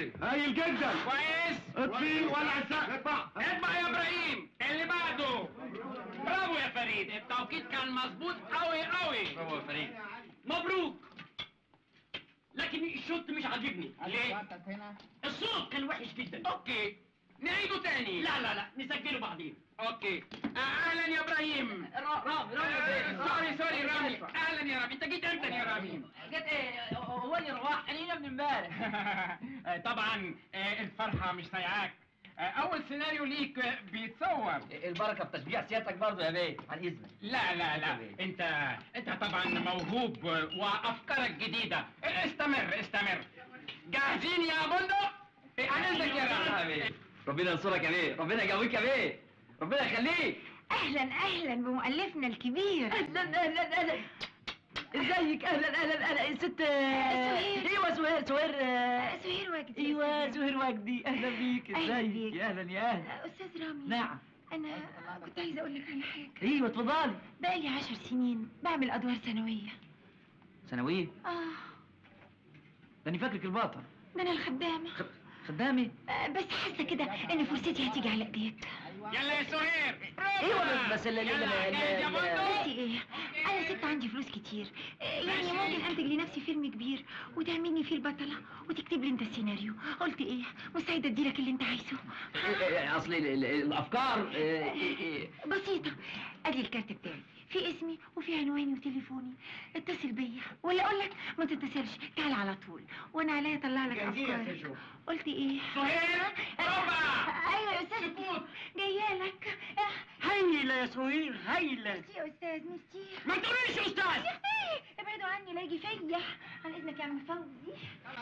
سهير هايل جدا كويس اطفي ولع السقف اطفع اطبع يا ابراهيم اللي بعده برافو يا فريد التوقيت كان مظبوط قوي قوي برافو يا فريد مبروك لكن الشوط مش عاجبني ليه؟ الصوت كان وحش جدا اوكي نعيده تاني لا لا لا نسجله بعدين اوكي آه، اهلا يا ابراهيم رامي آه، سوري سوري رامي اهلا يا رامي انت جيت امتى يا رامي جت ايه هو اللي رواح انا من امبارح آه، طبعا آه، الفرحه مش سايعاك آه، اول سيناريو ليك آه، بيتصور البركه في تشجيع سيادتك برضه يا بيه عن اذنك لا لا لا انت انت طبعا موهوب وافكارك جديده استمر استمر جاهزين يا بندق هننزل يا رامي ربنا ينصرك يا بيه ربنا يقويك يا بيه ربنا يخليك اهلا اهلا بمؤلفنا الكبير اهلا اهلا اهلا ازيك اهلا اهلا اهلا ست سهير. ايوه سهير سهير آه، سهير وجدي ايوه سهير وجدي اهلا بيك أهلا ازيك بيك. يا اهلا يا اهلا استاذ رامي نعم انا كنت عايزه اقول لك على حاجه ايوه اتفضلي بقالي عشر سنين بعمل ادوار ثانويه ثانويه اه ده انا فاكرك البطل ده انا الخدامه خدامي آه بس حاسه كده ان فرصتي هتيجي على ايديك يلا يا سهير ايوه بس بس ال- ال- يلا، ال- جاهز يا ال- بندق؟ بصي ايه انا ست عندي فلوس كتير آه، يعني ممكن انتج لنفسي فيلم كبير وتعملني فيه البطله وتكتب لي انت السيناريو قلت ايه مستعده اديلك اللي انت عايزه اصل ال- ال- الافكار آه، إيه- إيه. بسيطة ادي الكارت بتاعي في اسمي وفي عنواني وتليفوني اتصل بيا ولا اقول لك ما تتصلش تعال على طول وانا عليا اطلع لك افكار قلت ايه سهير ربع ايوه يا استاذ جايه لك هايله يا سهير هايله ميرسي يا استاذ ميرسي ما تقوليش يا استاذ يا اختي ابعدوا عني لا يجي فيا عن اذنك يا عم فوزي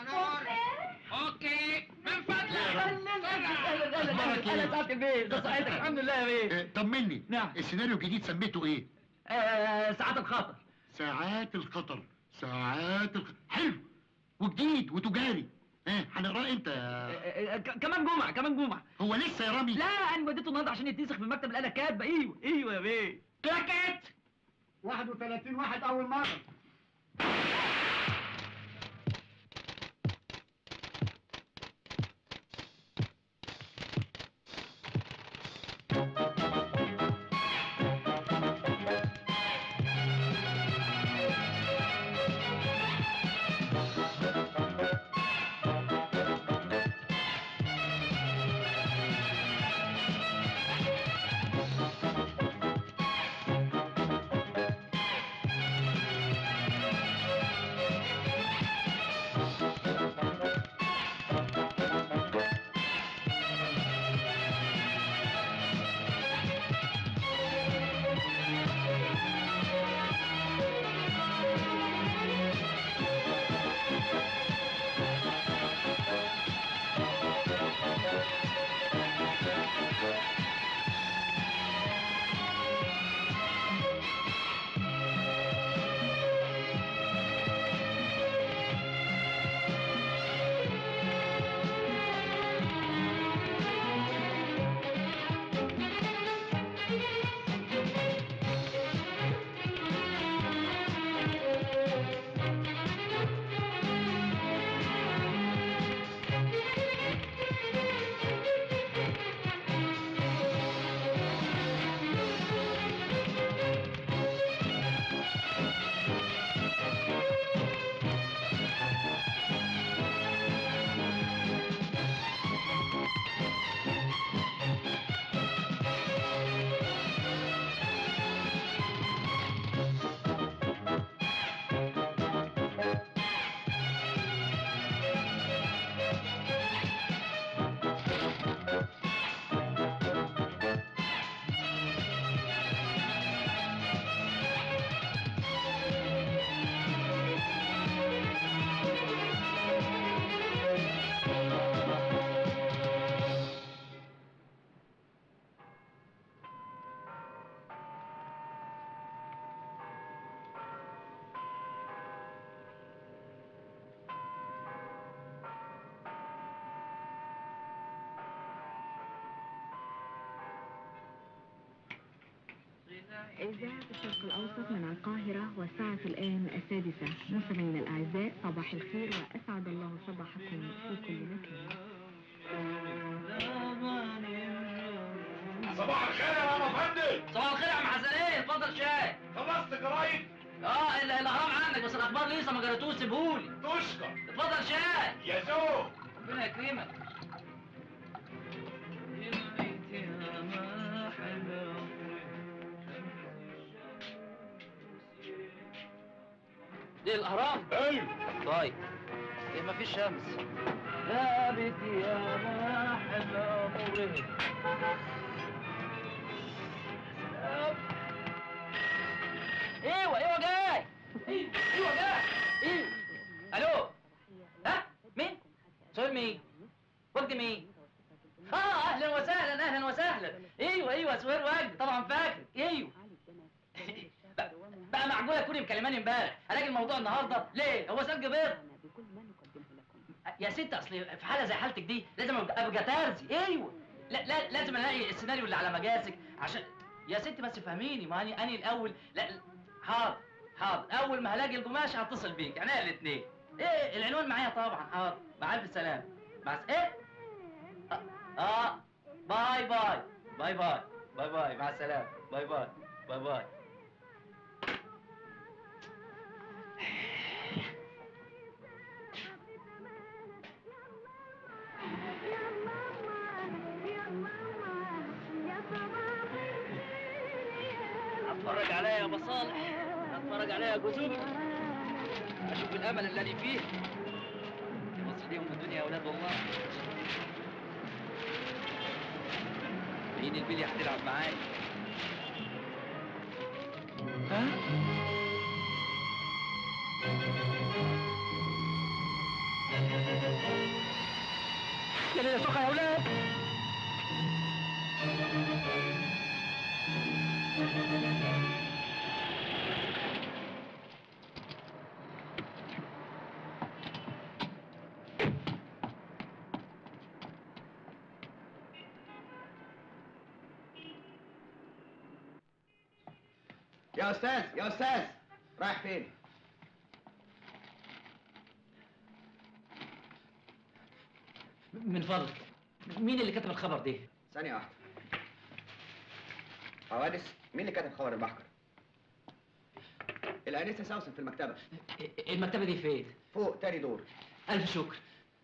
اوكي من فضلك اهلا اهلا اهلا اهلا سعاده البيه ده صحتك الحمد لله يا بيه آه، طمني نعم. السيناريو الجديد سميته ايه آه، ساعات الخطر ساعات الخطر ساعات الخطر حلو وجديد وتجاري ها هنقراه امتى آه، آه، ك- كمان جمعه كمان جمعه هو لسه يا رامي لا انا وديته النهارده عشان يتنسخ في المكتب الاله كاتبه ايوه ايوه يا بيه كلاكيت 31 واحد اول مره آه إذاعة الشرق الأوسط من القاهرة والساعة الآن السادسة مستمعينا الأعزاء صباح الخير وأسعد الله صباحكم في كل مكان صباح الخير يا ماما فندم صباح الخير يا عم حسنين اتفضل شاي خلصت جرايد اه ال- الاهرام عندك بس الاخبار لسه ما قريتوش سيبهولي تشكر اتفضل شاي يا زوج ربنا يكرمك دي الاهرام ايوه طيب ايه مفيش شمس يا بنتي يا ما حلو مورد ايوه ايوه جاي ايوه ايوه جاي ايوه الو ها مين سؤال مين وجد مين اه اهلا وسهلا اهلا وسهلا ايوه ايوه سهير وجد طبعا فاكر ايوه بقى- بقى معقوله تكوني مكلماني امبارح الاقي الموضوع النهارده ليه هو سلج بيض يا ست اصل في حاله زي حالتك دي لازم ابقى أبقى ترزي ايوه لا لا لازم الاقي السيناريو اللي على مجازك عشان يا ست بس فهميني ما اني اني الاول لا حاضر حاضر اول ما هلاقي القماش هتصل بيك عينيا الاثنين ايه العنوان معايا طبعا حاضر مع الف سلامه مع الس- ايه اه, آه. باي باي باي باي باي باي مع السلامه باي باي باي باي اتفرج عليا يا مصالح اتفرج عليا يا جزوم اشوف الامل الذي فيه مصر دي ام الدنيا يا اولاد والله مين البلي هتلعب معايا ها يا ليلة سخة يا اولاد يا استاذ يا استاذ رايح فين من فضلك مين اللي كتب الخبر ده ثانيه واحده حوادث مين اللي كتب خبر المحكر الانسه سوسن في المكتبه المكتبة دي فين فوق تاني دور ألف شكر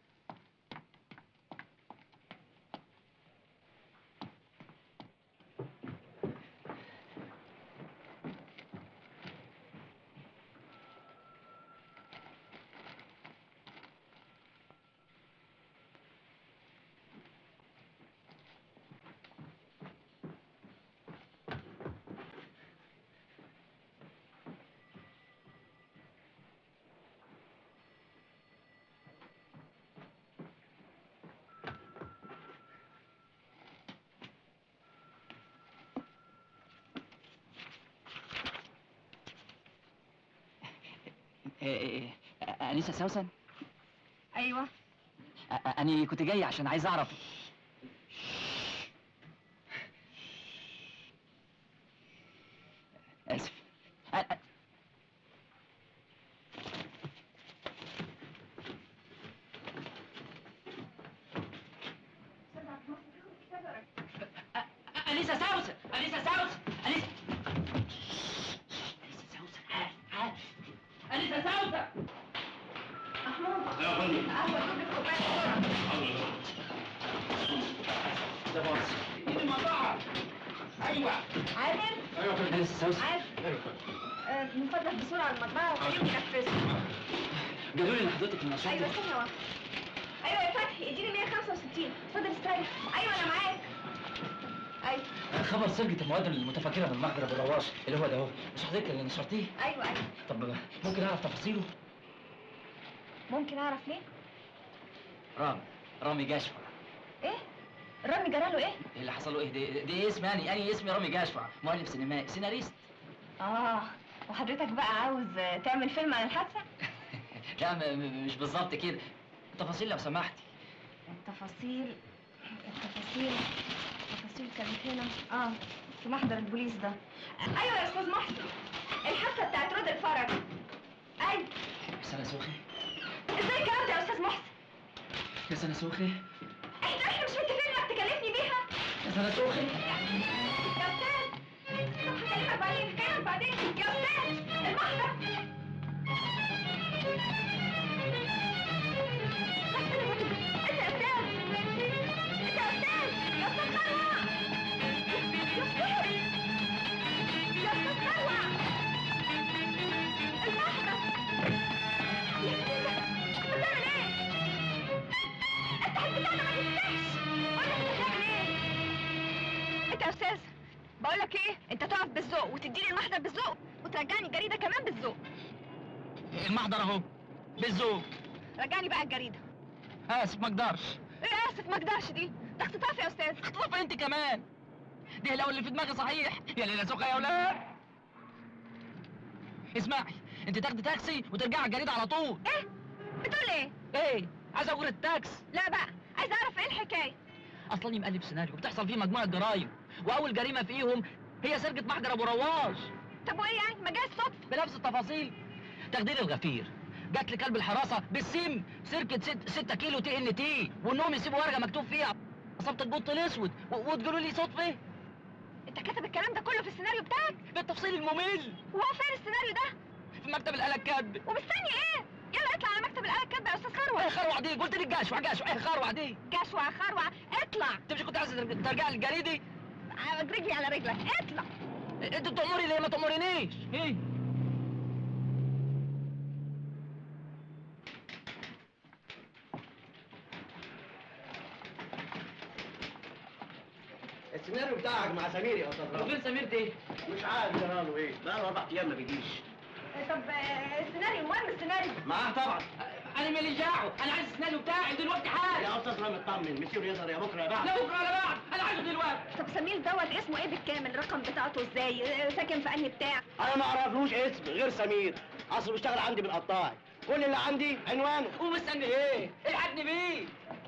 أنيسة سوسن أيوة أنا كنت جاي عشان عايز أعرف آسف أ- أ- أ- أ- أنيسة سوسن أنيسة سوسن أنيسة أنيسة سوسن عارف عارف أنيسة سوسن يا فندم ده باص ايدي المطاعم ايوه عادل ايوه يا فندم أنيسة سوسن عادل ايوه يا فندم آه، من فضلك بسرعة المطبعة وخليهم ينفذوا قالوا لي إن حضرتك النشاط أيوة ثانية واحدة أيوة يا فتحي اديني 165 اتفضل استريح أيوة أنا معاك أيوة خبر سرقة المواد المتفكرة من المخبر ابو رواش اللي هو ده اهو مش حضرتك اللي نشرتيه أيوة أيوة طب ممكن اعرف تفاصيله ممكن أعرف ليه؟ رامي رامي جاشفع إيه؟ رامي جراله إيه؟ إيه اللي حصل له ايه دي, دي اسم يعني انا اسمي رامي جاشفع مؤلف سينمائي سيناريست آه وحضرتك بقى عاوز آه، تعمل فيلم عن الحادثة؟ لا م- م- مش بالظبط كده تفاصيل لو سمحتي التفاصيل التفاصيل التفاصيل التفاصيل كانت هنا اه في محضر البوليس ده ايوه يا استاذ محسن الحادثه بتاعت رود الفرج ايوه سنة سوخي ازاي الكلام ده يا استاذ محسن يا سنة سوخي احنا احنا مش متفقين انك تكلفني بيها يا سنة سوخي يا استاذ طب هكلمك بعدين هكلمك بعدين يا استاذ المحضر انت يا استاذ انت يا استاذ يا استاذ خلوع يا استاذ يا استاذ خلوع المحضر يا استاذ بتعمل ايه؟ افتح البتاع ده ما تفتحش قول لك بتعمل ايه؟ انت يا استاذ بقول لك ايه انت تقف بالذوق وتديني المحضر بالذوق وترجعني الجريده كمان بالذوق المحضر اهو بالذوق رجعني بقى الجريده اسف ما اقدرش ايه اسف ما اقدرش دي ده اختطاف يا استاذ اختطف انت كمان دي لو اللي في دماغي صحيح يا ليلى سوخة يا ولاد اسمعي انت تاخدي تاكسي وترجعي الجريده على طول ايه بتقول ايه ايه عايز اقول التاكس لا بقى عايز اعرف ايه الحكايه اصلا مقلب سيناريو بتحصل فيه مجموعه جرايم واول جريمه فيهم هي سرقه محجر ابو رواش طب وايه يعني ما جاش صدفه بنفس التفاصيل تخدير الغفير جات لكلب الحراسه بالسم سرقه ست 6 كيلو تي ان تي وانهم يسيبوا ورقه مكتوب فيها عصابه القط الاسود و- وتقولوا لي صدفه انت كاتب الكلام ده كله في السيناريو بتاعك بالتفصيل الممل وهو فين السيناريو ده في مكتب الاله الكاتب ومستني ايه يلا اطلع على مكتب الآلة الكاتبة يا استاذ ايه خروع خروع دي قلت لك جاشوع جاشوع ايه خروع دي جشوع خروع اطلع انت مش كنت عايز ترجع للجريدي ع- رجلي على رجلك اطلع انت تأمري ليه ما تأمرنيش ايه السيناريو بتاعك مع سمير يا استاذ رامي وفين سمير دي مش عارف جراله ايه بقاله اربع ايام ما بيجيش طب آه، السيناريو المهم السيناريو معاه طبعا انا مالي دعوه انا عايز السيناريو بتاعي دلوقتي حالا يا استاذ رامي اطمن مسير يظهر يا بكره يا بعد لا بكره ولا بعد انا عايزه دلوقتي طب سمير دوت اسمه ايه بالكامل الرقم بتاعته ازاي آه، ساكن في انهي بتاع انا ما اعرفلوش اسم غير سمير اصله بيشتغل عندي بالقطاعي كل اللي عندي عنوانه ومستني ايه الحقني بيه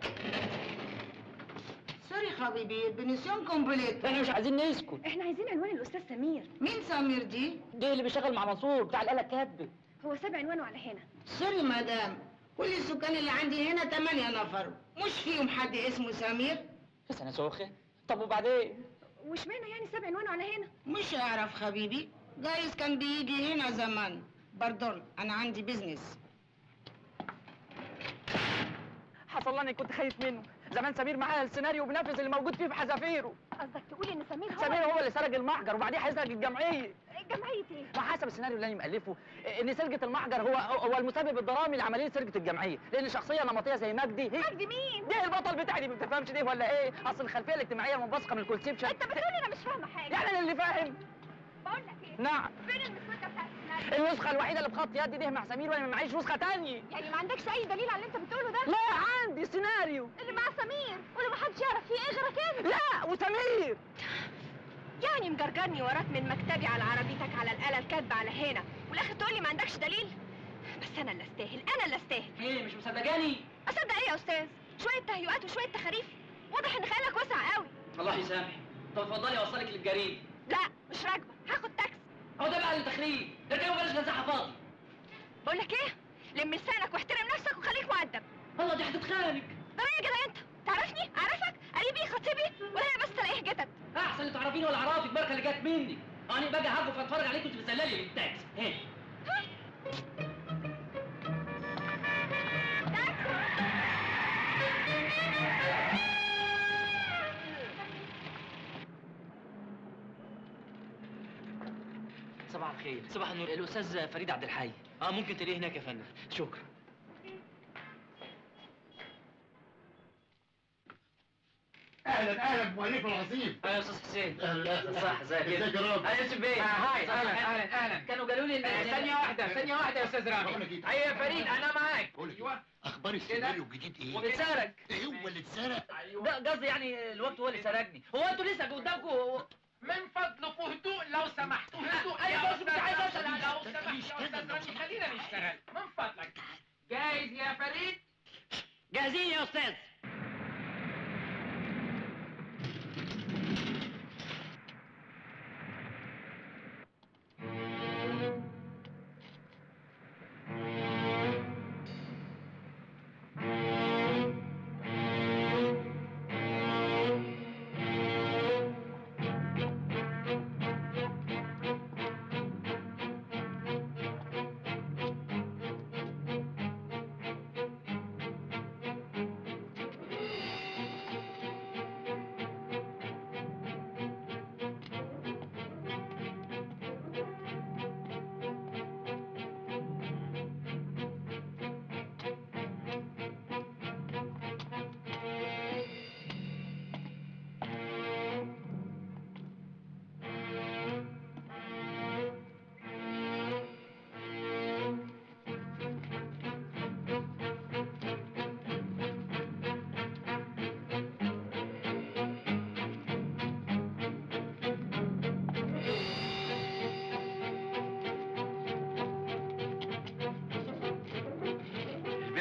سوري حبيبي بنسيون كومبليت احنا مش عايزين نسكت احنا عايزين عنوان الاستاذ سمير مين سمير دي؟ ده اللي بيشتغل مع منصور بتاع الاله الكاتبه هو ساب عنوانه على هنا سوري مدام كل السكان اللي عندي هنا تمانية نفر مش فيهم حد اسمه سمير بس انا سوخه طب وبعدين واشمعنى يعني ساب عنوانه على هنا مش اعرف حبيبي جايز كان بيجي هنا زمان باردون انا عندي بيزنس حصل لي كنت خايف منه زمان سمير معاه السيناريو بنفذ اللي موجود فيه بحذافيره قصدك تقولي ان سمير هو سمير هو اللي سرق المحجر وبعدين هيسرق الجمعيه جمعيه ايه وحسب السيناريو اللي انا مؤلفه ان سرقه المحجر هو هو المسبب الدرامي لعمليه سرقه الجمعيه لان شخصيه نمطيه زي مجدي هي مجدي مين دي البطل بتاعي دي ما بتفهمش دي ولا ايه اصل الخلفيه الاجتماعيه منبثقه من الكونسبشن انت بتقولي انا مش فاهمه حاجه يعني انا اللي فاهم بقول لك ايه نعم فين المسوده بتاعت السيناريو النسخه الوحيده اللي بخط يدي دي مع سمير وانا ما معيش نسخه تانية يعني ما عندكش اي دليل على اللي انت بتقوله ده لا عندي سيناريو اللي مع سمير واللي محدش يعرف فيه ايه غيرك انت لا وسمير يعني مجرجرني وراك من مكتبي على عربيتك على الآلة الكاتبة على هنا والاخر تقول لي ما عندكش دليل بس انا اللي استاهل انا اللي استاهل ايه مش مصدقاني اصدق ايه يا استاذ شويه تهيؤات وشويه تخاريف واضح ان خيالك واسع قوي الله يسامحك طب اتفضلي اوصلك للجريد لا مش راكبه هاخد تاكسي هو ده بقى التخريب اركبوا بلاش جزاحه فاضي بقول لك ايه لم لسانك واحترم نفسك وخليك مؤدب الله دي هتتخانق ده ايه كده انت تعرفني اعرفك قريبي خطيبي ولا هي بس تلاقيه جتت احسن اللي تعرفيني ولا اعرفك البركه اللي جت مني انا باجي هاجي فاتفرج عليك كنت بتسللي بالتاكسي ايه صباح الخير صباح النور الاستاذ فريد عبد الحي اه ممكن تلاقيه هناك يا فندم شكرا اهلا اهلا بمؤلف العظيم انا يا استاذ حسين اهلا اهلا صح ازيك ازيك يا راجل انا يوسف بيه هاي اهلا اهلا اهلا كانوا قالوا لي ان ثانية واحدة ثانية واحدة يا استاذ بقول رامي لك إيه؟ ايوه يا فريد انا معاك بقول لك إيه؟ اخبار السيناريو الجديد ايه؟ وبتسرق ايه هو اللي اتسرق؟ ده قصدي يعني الوقت هو اللي سرقني هو انتوا لسه قدامكم من فضلكم هدوء لو سمحتوا هدوء أيوة، يا بس مش أستاذ عايز رامي، أسأل. لو سمحت يا استاذ رامي خلينا نشتغل من فضلك جاهز يا فريد جاهزين يا استاذ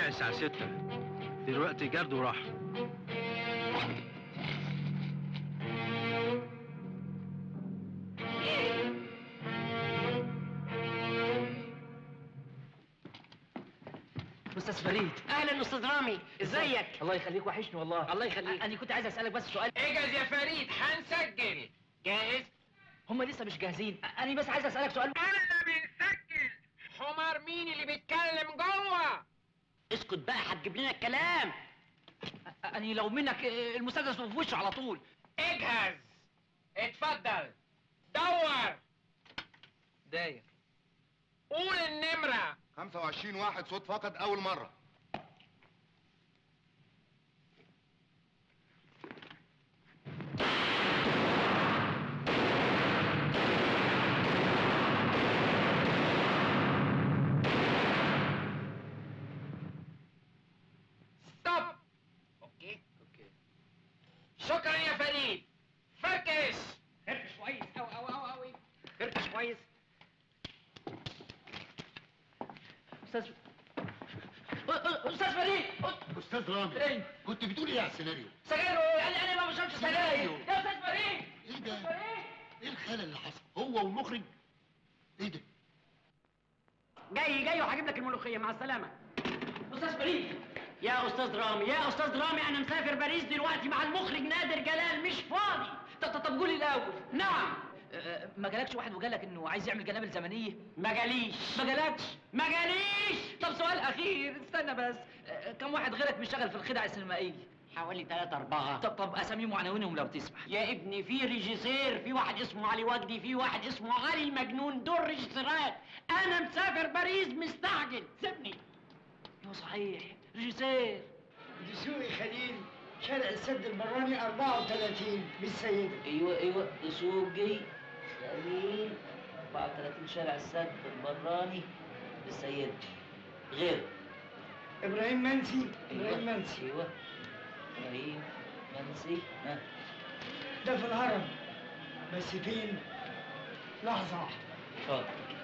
طلع الساعة 6 دلوقتي جرد وراح استاذ فريد اهلا استاذ رامي ازيك الله يخليك وحشني والله الله يخليك. انا كنت عايز اسالك بس سؤال اجهز يا فريد هنسجل جاهز هم لسه مش جاهزين انا بس عايز اسالك سؤال انا بنسجل حمار مين اللي بيتكلم جوه اسكت بقى هتجيب لنا الكلام انا لو منك آه، المسدس في وشه على طول اجهز اتفضل دور داير قول النمرة 25 واحد صوت فقد أول مرة ستوب اوكي اوكي شكرا يا فريد فركش فركش كويس او او او او فركش كويس استاذ أ- أ- استاذ فريد أ- أستاذ رامي ايه كنت بتقول إيه على السيناريو؟ سجاير انا انا ما بشربش سجاير يا استاذ فريد إيه ده؟ إيه الخلل اللي حصل؟ هو والمخرج؟ إيه ده؟ جاي جاي وهجيب لك الملوخيه مع السلامه استاذ فريد يا استاذ رامي يا استاذ رامي انا مسافر باريس دلوقتي مع المخرج نادر جلال مش فاضي طب طب طب قولي الاول نعم آه، ما جالكش واحد وقالك انه عايز يعمل جنابل زمنيه ما جاليش ما جالكش ما جاليش طب سؤال اخير استنى بس آه، كم واحد غيرك بيشتغل في الخدع السينمائيه حوالي ثلاثة أربعة طب طب اساميهم وعناوينهم لو تسمح يا ابني في ريجيسير في واحد اسمه علي وجدي في واحد اسمه علي المجنون دول ريجيسيرات انا مسافر باريس مستعجل سيبني ايوه صحيح ريجيسير دسوقي خليل شارع السد البراني 34 بالسيدة ايوه ايوه دسوقي خليل 34 شارع السد البراني السيد غير ابراهيم منسي ابراهيم منسي ايوه ابراهيم منسي ها ده في الهرم بس فين؟ لحظة واحدة اتفضل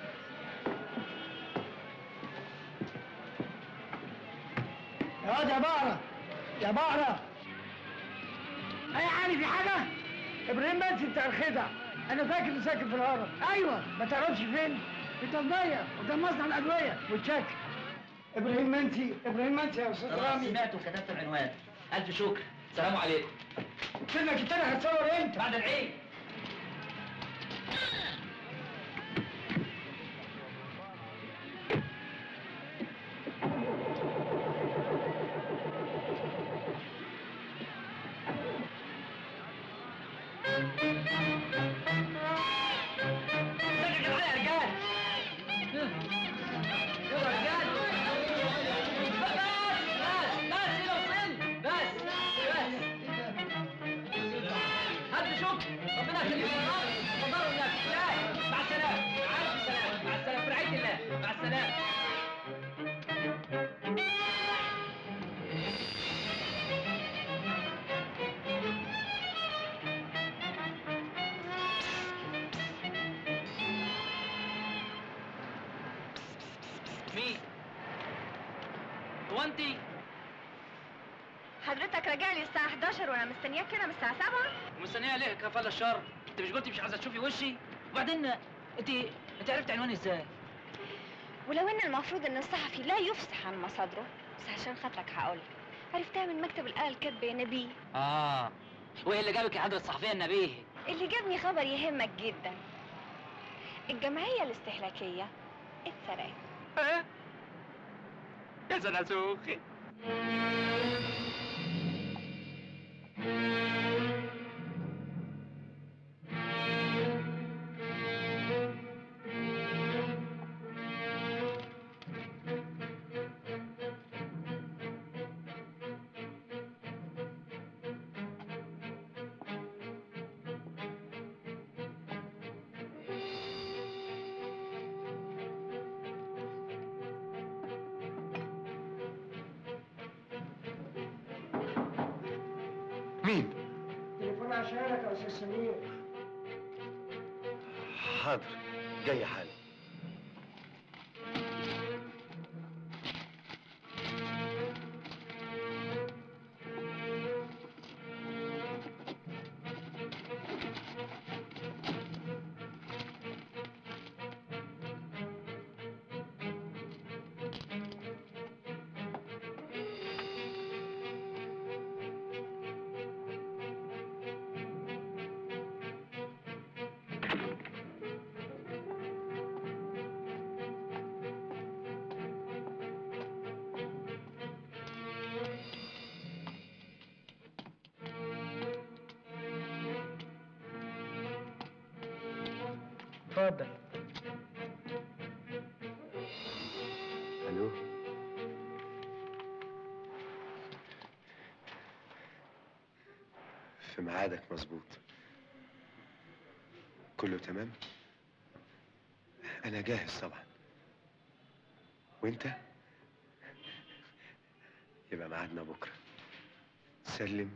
يا واد يا بقرة يا بقرة أي علي في حاجة؟ إبراهيم منسي بتاع الخدع أنا فاكر إنه ساكن في الهرم أيوه ما تعرفش فين؟ في طنطاية قدام مصنع الأدوية متشكر إبراهيم منسي إبراهيم منسي يا أستاذ خلاص رامي سمعت وكتبت العنوان الف شكر سلام عليكم فيلمك التاني هتصور إمتى؟ بعد العيد ازيك يا جدعان يا رجال يلا يا رجال بس بس بس كده وصلت بس بس هات شكر ربنا يخليك اتفضلوا النبي جاي مع السلامه مع الف سلامه مع السلامه في رعايه الله مع السلامه مين؟ هو انت حضرتك راجع لي الساعة 11 وانا مستنياك هنا من الساعة 7 مستنيه ليه كفاله الشر انت مش قلتي مش عايزه تشوفي وشي وبعدين انت انت عرفت عنواني ازاي ولو ان المفروض ان الصحفي لا يفصح عن مصادره بس عشان خاطرك هقولك عرفتها من مكتب الآلة الكاتبة يا نبيه اه وايه اللي جابك يا حضره الصحفيه النبيه اللي جابني خبر يهمك جدا الجمعية الاستهلاكية اتسرقت ها يا زنازوخي مين؟ تليفون عشانك يا أستاذ سمير حاضر جاي حالا اتفضل الو في ميعادك مظبوط كله تمام انا جاهز طبعا وانت يبقى ميعادنا بكره سلم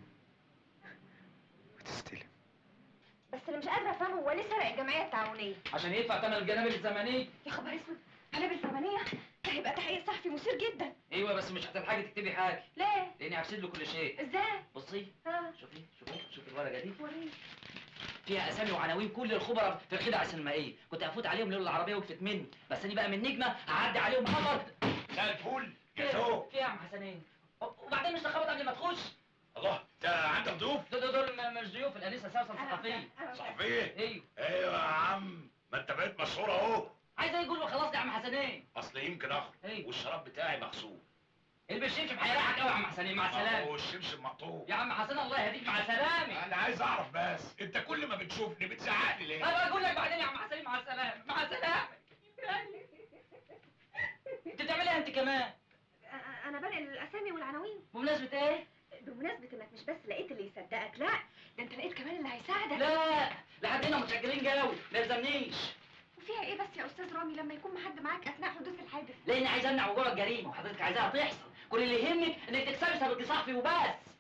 وتستلم بس اللي مش قادره افهمه هو ليه سرق الجمعيه التعاونيه عشان يدفع ثمن الجنابل الزمنيه يا خبر اسود قنابل زمنيه ده هيبقى تحقيق صحفي مثير جدا ايوه بس مش هتلحقي تكتبي حاجه ليه لاني هفسد له كل شيء ازاي بصي ها شوفي شوفي شوفي الورقه دي وريني فيها اسامي وعناوين كل الخبراء في الخدع السينمائيه كنت افوت عليهم لولا العربيه وقفت مني بس انا بقى من نجمه هعدي عليهم قمر زي الفل فيها جاتوه فيها يا عم حسنين وبعدين مش تخبط قبل ما تخش الله ده عندك ضيوف دول دول دول م- مش ضيوف الانسه سوسن ثقافيه صحفيه ايوه ايوه يا عم ما انت بقيت مشهور اهو عايز يقول له خلاص يا عم حسنين اصل يمكن اخرج ايوه والشراب بتاعي مغسول البشمشم هيريحك قوي يا عم حسنين مع السلامه والشمشم مقطوع يا عم حسن الله يهديك مع السلامه انا عايز اعرف بس انت كل ما بتشوفني بتزعقلي ليه انا بقول لك بعدين يا عم حسنين مع السلامه مع السلامه انت بتعملها انت كمان انا بنقل الاسامي والعناوين بمناسبه ايه بمناسبه انك مش بس لقيت اللي يصدقك لا ده انت لقيت كمان اللي هيساعدك لا لحد هنا متشكرين قوي ما يلزمنيش وفيها ايه بس يا استاذ رامي لما يكون حد معاك اثناء حدوث الحادث لاني عايز امنع وجوه الجريمه وحضرتك عايزاها تحصل كل اللي يهمك انك تكسبي سبق صحفي وبس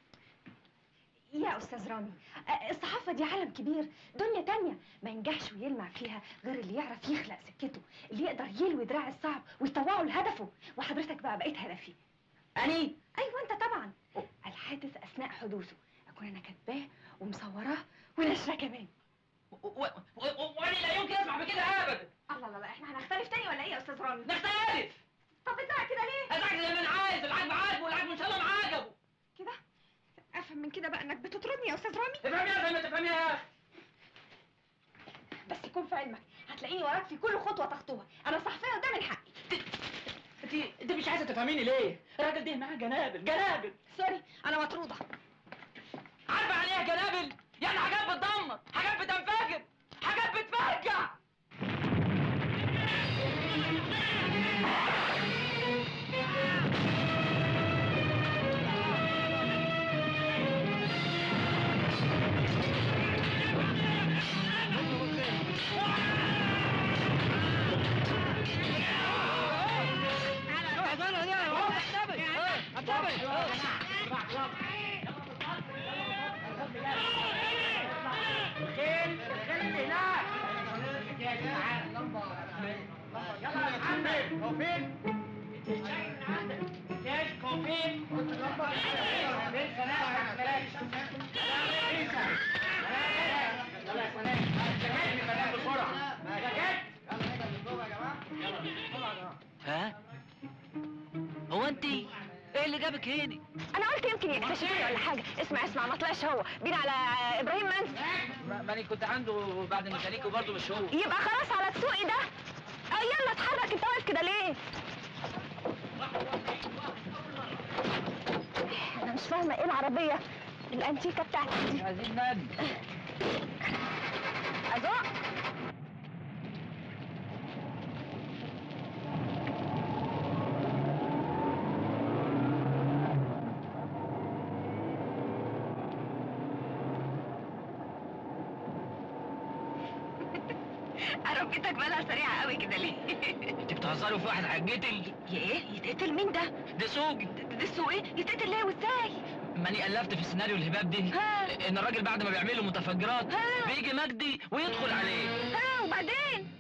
يا استاذ رامي أ- الصحافه دي عالم كبير دنيا تانية ما ينجحش ويلمع فيها غير اللي يعرف يخلق سكته اللي يقدر يلوي دراع الصعب ويطوعه لهدفه وحضرتك بقى بقيت هدفي اني ايوه انت طبعا الحادث اثناء حدوثه اكون انا كاتباه ومصوراه ونشراه كمان وانا لا يمكن اسمع بكده ابدا الله لا لا احنا هنختلف تاني ولا ايه يا استاذ رامي نختلف طب بتزعق كده ليه ازعج زي ما انا عايز العجب عاجبه والعجب ان شاء الله معاجبه كده افهم من كده بقى انك بتطردني يا استاذ رامي تفهميها زي ما تفهميها يا اخي بس يكون في علمك هتلاقيني وراك في كل خطوه تخطوها انا صحفيه وده من حقي انت انت مش عايزه تفهميني ليه الراجل ده معاه جنابل جنابل سوري انا مطروده عارفه عليها جنابل يعني حاجات بتدمر حاجات بتنفجر حاجات بتفرجع ها هو انت ايه اللي جابك هنا انا قلت يمكن يكتشفني ولا حاجه اسمع اسمع ما طلعش هو بين على ابراهيم منسي ماني كنت عنده بعد الميكانيكي وبرضه مش هو يبقى خلاص على السوق ده اه يلا اتحرك انت واقف كده ليه انا مش فاهمه ايه العربيه الانتيكه بتاعتك دي عايزين نادي ازق عربيتك بالها سريعه قوي كده ليه انت بتهزري وفي واحد هيتقتل يا ايه يتقتل مين ده ده سوق ده السوق ايه يتقتل ليه وازاي ماني الفت في سيناريو الهباب دي ها. ان الراجل بعد ما بيعمل له متفجرات ها. بيجي مجدي ويدخل عليه ها وبعدين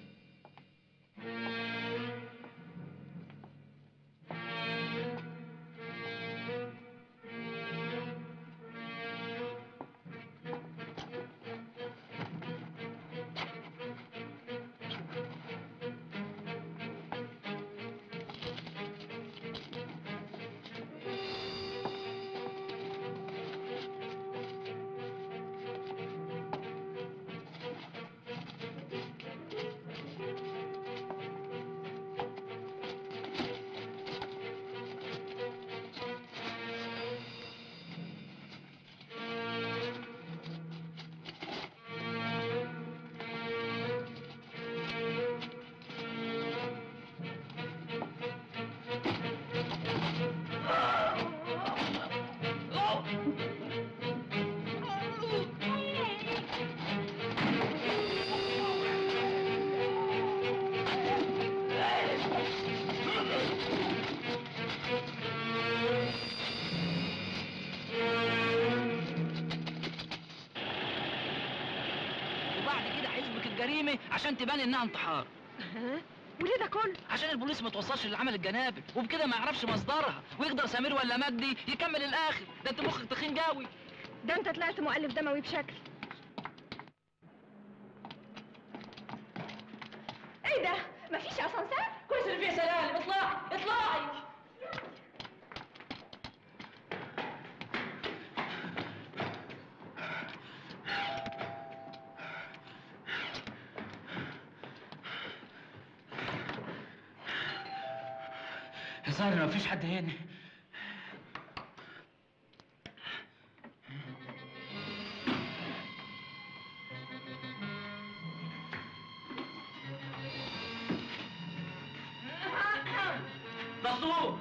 الجريمه عشان تبان انها انتحار ها؟ وليه ده كله عشان البوليس ما توصلش لعمل الجنابل وبكده ما يعرفش مصدرها ويقدر سمير ولا مجدي يكمل الاخر ده انت مخك تخين قوي ده انت طلعت مؤلف دموي بشكل ايه ده مفيش اسانسير كويس اللي فيه سلالم اطلعي اطلعي الظاهر مفيش حد هنا دستور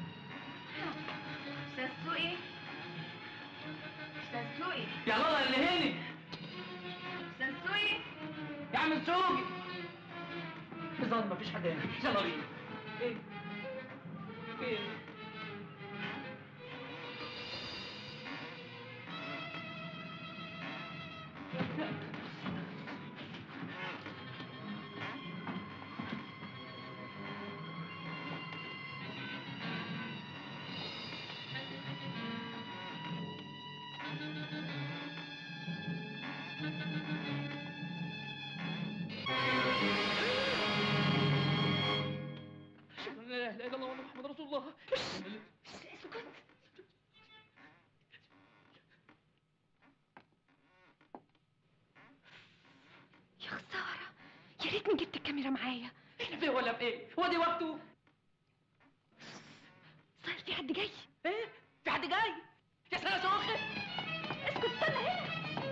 استاذ سوقي استاذ سوقي يا لالا اللي هنا استاذ سوقي يا عم سوقي الظاهر مفيش حد هنا يلا بينا ايه ايه لا اله الا الله محمد رسول الله اسكت يا خسارة يا ريتني جبت الكاميرا معايا احنا فيه ولا في ايه هو دي وقته صاير في حد جاي ايه في حد جاي يا سنه سوخه اسكت استنى هنا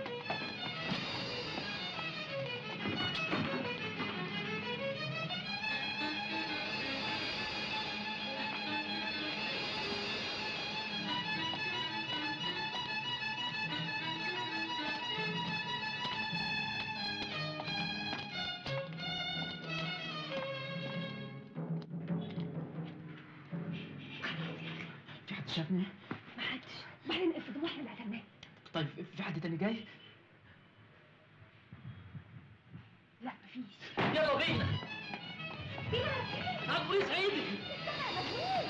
في حد شافني محدش بعدين افرض واحنا اللي قتلناه طيب في حد تاني جاي لا مفيش يلا بينا فينا على البوليس هيجي استنى يا مجنون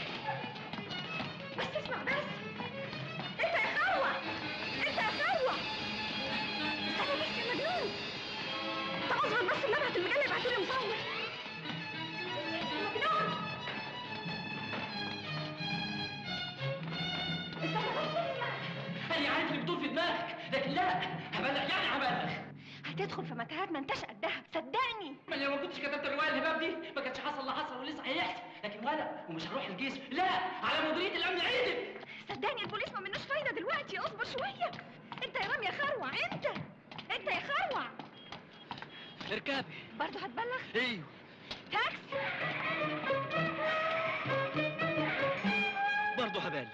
بس اسمع بس انت يا خروة انت يا خروة استنى بس يا مجنون طب اصبر بس اللي ابعت المجله يبعتولي مصور مجنون استنى بس اسمع انا عارف اللي بتقول في دماغك لكن لا هبلغ يعني هبلغ هتدخل في متاهات ما انتش قدها صدقني ما لو ما كنتش كتبت الروايه الهباب دي ما كانش حصل اللي حصل ولسه هيحصل لكن ولا ومش هروح الجيش لا على مديريه الامن عيدك صدقني البوليس ما منوش فايده دلوقتي اصبر شويه انت يا رام يا خروع انت انت يا خروع اركبي برضه هتبلغ ايوه تاكسي برضه هبلغ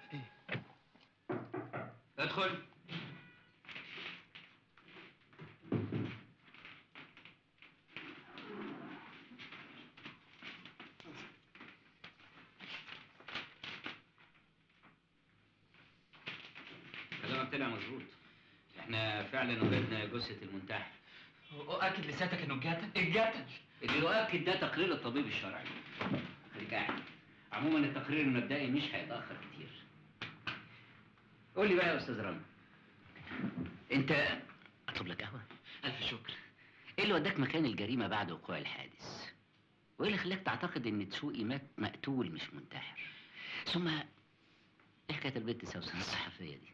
ادخل كلامك طلع مظبوط احنا فعلا وجدنا جثة المنتحر واكد لساتك انه اتقتل اتقتل اللي يؤكد ده تقرير الطبيب الشرعي خليك قاعد عموما التقرير المبدئي مش هيتأخر كتير قول لي بقى يا استاذ رامي انت اطلب لك قهوة الف شكر ايه اللي وداك مكان الجريمة بعد وقوع الحادث وايه اللي خلاك تعتقد ان دسوقي مات مقتول مش منتحر ثم ايه حكاية البنت سوسن الصحفية دي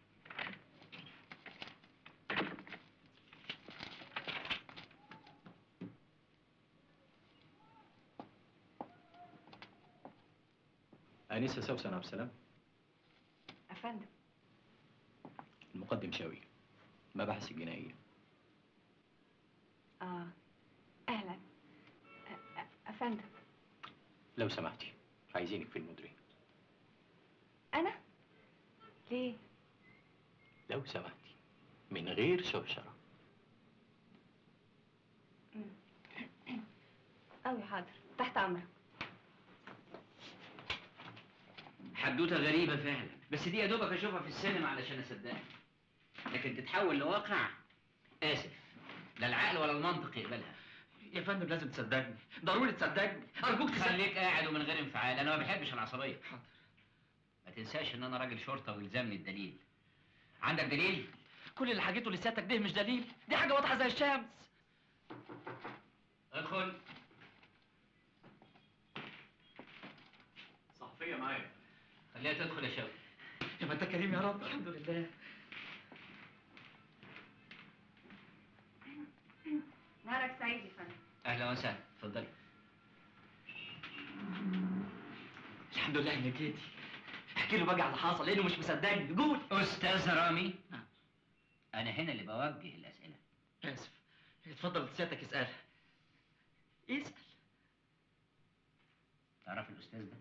أنيسة سوسن عبد السلام افندم المقدم شاوي مباحث الجنائية اه اهلا أ- أ- افندم لو سمحتي عايزينك في المديرية انا ليه لو سمحتي من غير شوشرة قوي حاضر تحت امرك حدوتة غريبة فعلا بس دي يا دوبك اشوفها في السينما علشان اصدقها لكن تتحول لواقع اسف لا العقل ولا المنطق يقبلها يا فندم لازم تصدقني ضروري تصدقني ارجوك تصدقني خليك قاعد ومن غير انفعال انا ما بحبش العصبيه حاضر ما تنساش ان انا راجل شرطه ويلزمني الدليل عندك دليل كل اللي حكيته لسيادتك ده مش دليل دي حاجه واضحه زي الشمس ادخل صحفية معايا خليها تدخل يا شوقي يا ما انت كريم يا رب الحمد لله نهارك سعيد يا فندم اهلا وسهلا اتفضلي الحمد لله انك جيتي احكي له بقى على اللي حصل لانه مش مصدقني قول استاذ رامي نعم. انا هنا اللي بوجه الاسئله اسف اتفضل سيادتك اسالها اسال تعرف الاستاذ ده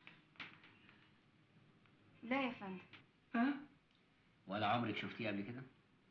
لا يا فندم ها ولا عمرك شفتيه قبل كده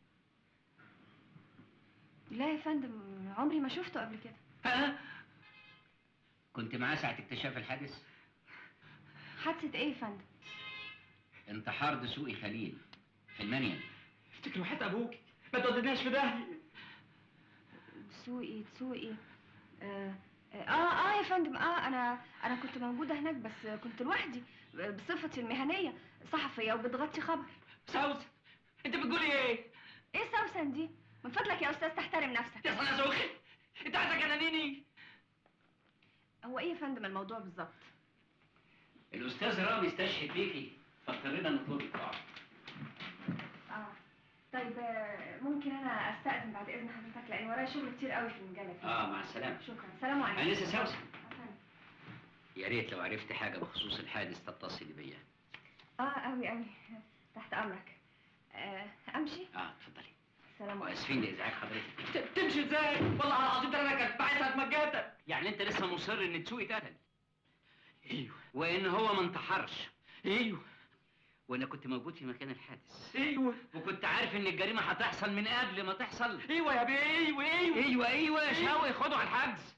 لا يا فندم عمري ما شفته قبل كده ها كنت معاه ساعه اكتشاف الحادث حادثة ايه يا فندم انتحار دسوقي خليل في المنيل افتكر وحياة ابوك ما توديناش في داهيه تسوقي تسوقي آه, اه اه يا فندم اه انا انا كنت موجودة هناك بس كنت لوحدي بصفتي المهنية صحفية وبتغطي خبر سوسن انت بتقولي ايه ايه سوسن دي؟ من فضلك يا استاذ تحترم نفسك يا صنع زوخي انت عايزك انانيني هو ايه يا فندم الموضوع بالظبط؟ الاستاذ رامي استشهد بيكي فاضطرينا نطلبك طبعا اه طيب آه، ممكن انا استأذن بعد اذن حضرتك لان ورايا شغل كتير قوي في المجال كده. اه مع السلامه شكرا سلام عليكم انسه سوسن آه، فندم. يا ريت لو عرفت حاجه بخصوص الحادث تتصلي بيا اه قوي قوي تحت امرك آه امشي اه اتفضلي سلام عليكم واسفين لازعاج حضرتك ت- تمشي ازاي والله العظيم ده انا كنت بعايزها اتمجدك يعني انت لسه مصر ان تسوقي اتقتل ايوه وان هو ما انتحرش ايوه وانا كنت موجود في مكان الحادث ايوه وكنت عارف ان الجريمه هتحصل من قبل ما تحصل ايوه يا بيه ايوه ايوه ايوه ايوه يا شاوي خدوا على الحجز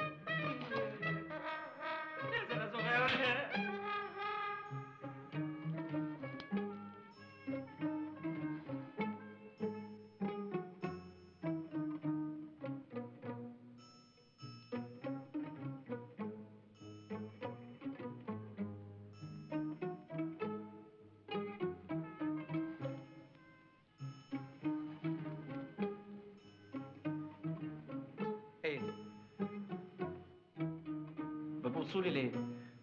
يا سنة صغيرة ايه بتبصوا لي ليه؟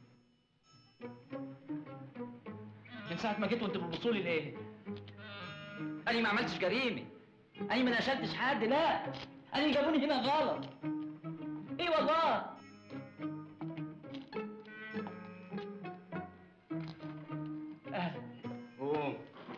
من ساعة ما جيت وانت بتبصوا لي ليه؟ أنا ما عملتش جريمة أنا ما نشلتش حد لا أنا اللي جابوني هنا غلط إيه والله أهلا قوم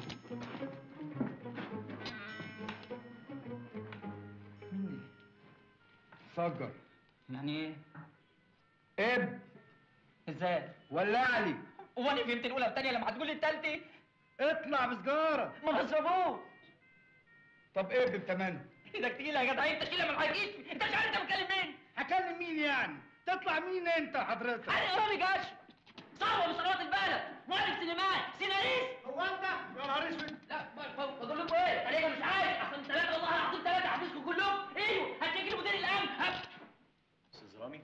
مين دي؟ فجر يعني إيه؟ اب إزاي؟ ولع لي هو أنا فهمت الأولى والتانية لما هتقول لي التالتة؟ اطلع بسجارة ما بشربوش طب اب بتمنى ايدك تقيلة يا جدع انت تقيلة ما الحقيقيش انت مش عارف انت بتكلم مين؟ هكلم مين يعني تطلع مين انت حضرتك انا رامي جاش ثروة من ثروات البلد مؤلف سينمات سيناريست هو انت يا نهار اسود لا ب- ب- بقول لكم ايه انا مش عارف احسن ثلاثة والله العظيم ثلاثة هحبسكم كلكم ايوه هتشكل مدير الامن هب- استاذ رامي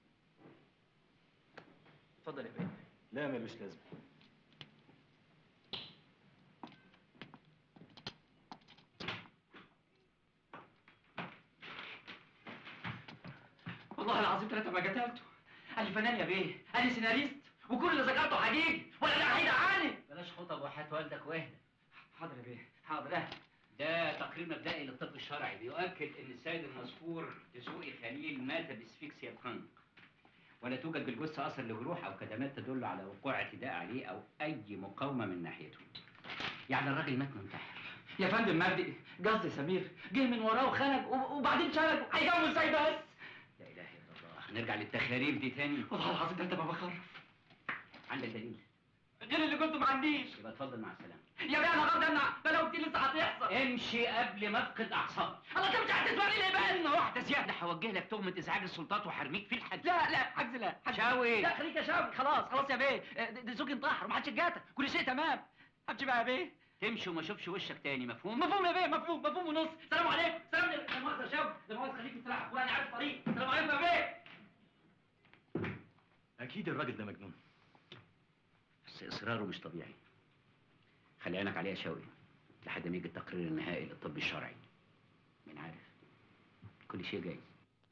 اتفضل يا بيه لا ملوش لازمه والله العظيم ثلاثة ما قتلته انا فنان يا بيه انا سيناريست وكل اللي ذكرته حقيقي ولا ده هيدعاني بلاش خطب وحياة والدك واهدى حاضر يا بيه حاضر اه. ده تقرير مبدئي للطب الشرعي بيؤكد ان السيد المذكور دسوقي خليل مات باسفكسيا فرانك ولا توجد بالجثة اثر لجروح او كدمات تدل على وقوع اعتداء عليه او اي مقاومة من ناحيته يعني الراجل مات منتحر يا فندم مجدي قصدي سمير جه من وراه وخنق وب- وبعدين شنق هيجوز ازاي بس لا اله الا الله نرجع للتخاريف دي تاني والله العظيم ده انت ما بخرف عندك دليل غير اللي كنت ما عنديش يبقى اتفضل مع السلامة يا بيه انا غلطان ده لو كتير لسه هتحصل امشي قبل ما افقد اعصابي الله انت مش هتسمعني ليه بقى انه واحده زياده انا هوجه لك تهمة ازعاج السلطات وحرميك في الحد لا لا حجز لا حجز شاوي. لا خليك يا شاوي خلاص خلاص يا بيه اه، ده ده زوجي انتحر وما حدش جاتا كل شيء تمام همشي بقى يا بيه تمشي وما اشوفش وشك تاني مفهوم مفهوم يا بيه مفهوم مفهوم ونص سلام عليكم سلام لا مؤاخذه يا شباب لا مؤاخذه خليك تستريح وانا عارف طريق سلام عليكم يا بيه اكيد الراجل ده مجنون بس اصراره مش طبيعي خلي عينك عليه يا شوقي لحد ما يجي التقرير النهائي للطب الشرعي مين عارف كل شيء جايز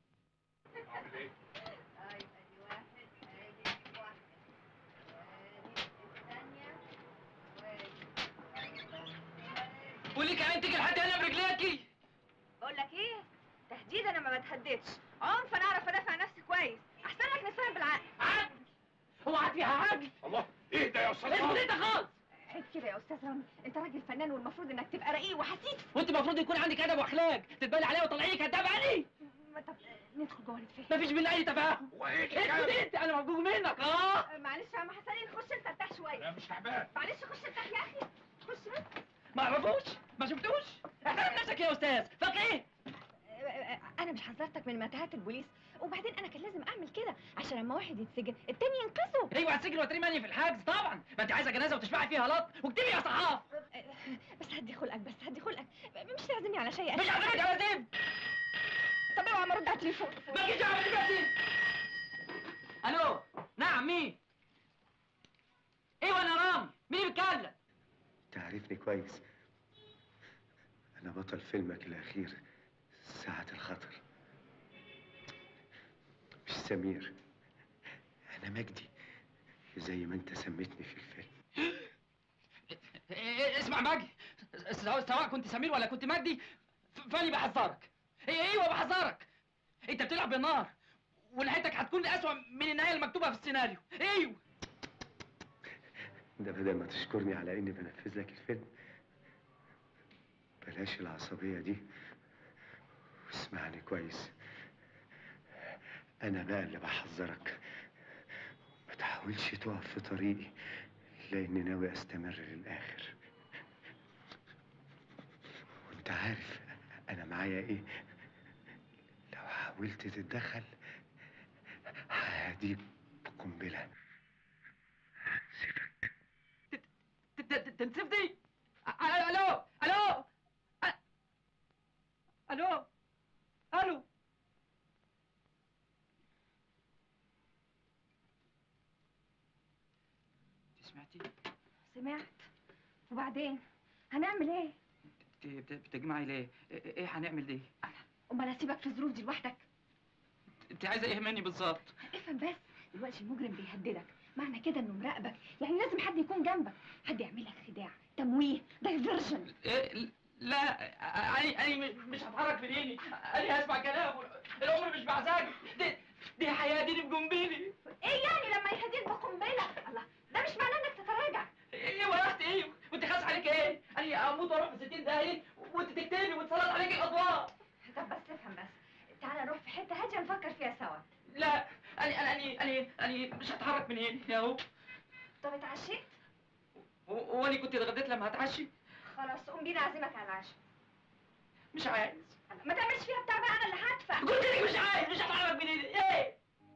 قولي كمان تيجي لحد هنا برجليكي بقول لك ايه تهديد انا ما بتهددش عنف انا اعرف ادافع عن نفسي كويس احسن لك نستعين بالعقل عدل هو عاد فيها عدل الله ايه ده يا استاذ اسكت رامي انت خالص عيب كده يا استاذ رامي انت راجل فنان والمفروض انك تبقى رقيق وحسيس وانت المفروض يكون عندك ادب واخلاق تتبالي عليا وطلعيني كداب علي ما طب ندخل جوه نتفاهم مفيش بينا اي تفاهم وايه اسكت الحكايه انت انا مرجوك منك اه أه، معلش يا عم حسنين خش انت ارتاح شويه لا مش تعبان معلش خش ارتاح يا اخي خش بس ما اعرفوش ما شفتوش احترم نفسك يا استاذ فاكر ايه أه، أه، انا مش حذرتك من متاهات البوليس وبعدين انا كان لازم اعمل كده عشان لما واحد يتسجن التاني ينقذه ايوه هتسجن وترمي في الحجز طبعا ما انت عايزه جنازه وتشبعي فيها لط واكتبي يا صحاف أه، بس هدي خلقك بس هدي خلقك مش تعزمني على شيء مش عايزك يا وزير طب اوعى ما ارد على التليفون ما تجيش دعوه دلوقتي الو نعم مين ايوه انا رامي مين اللي بيتكلم تعرفني كويس أنا بطل فيلمك الأخير ساعة الخطر مش سمير أنا مجدي زي ما أنت سميتني في الفيلم إيه- إيه، اسمع ماجي سواء سواء كنت سمير ولا كنت مجدي ف- فاني بحذرك إيه ايوه بحذرك انت بتلعب بالنار ونهايتك هتكون اسوأ من النهايه المكتوبه في السيناريو ايوه ده بدل ما تشكرني على إني بنفذ لك الفيلم بلاش العصبية دي واسمعني كويس أنا بقى اللي بحذرك ما تحاولش تقف في طريقي لأني ناوي أستمر للآخر وأنت عارف أنا معايا إيه لو حاولت تتدخل هديك بقنبلة ت- ت- ت- تنسفني أ- الو الو أ- الو الو انت سمعتي سمعت وبعدين هنعمل ايه بت- بت- بتجمعي ليه ايه إيه هنعمل دي امال اسيبك في الظروف دي لوحدك انت عايزه ايه مني بالظبط افهم بس دلوقتي المجرم بيهددك معنى كده انه مراقبك يعني لازم حد يكون جنبك حد يعمل لك خداع تمويه دايفرجن إيه لا انا انا مش هتحرك من ايدي انا هسمع كلامه العمر مش بعزاك دي دي هيهديني بجنبيلي ايه يعني لما يهديك بقنبله الله ده مش معناه انك تتراجع ايوه يا اختي ايوه وانت خاص عليك ايه؟ انا اموت واروح في 60 دقايق وانت تكتبي وتسلط عليك الاضواء طب بس افهم بس تعالى نروح في حته هاديه نفكر فيها سوا لا انا انا انا انا انا مش هتحرك من هنا يا هو طب اتعشيت هو انا كنت اتغديت لما هتعشي خلاص قوم بينا اعزمك على العشاء مش عايز ما تعملش فيها بتاع بقى انا اللي هدفع قلت لك مش عايز مش هتحرك من هنا ايه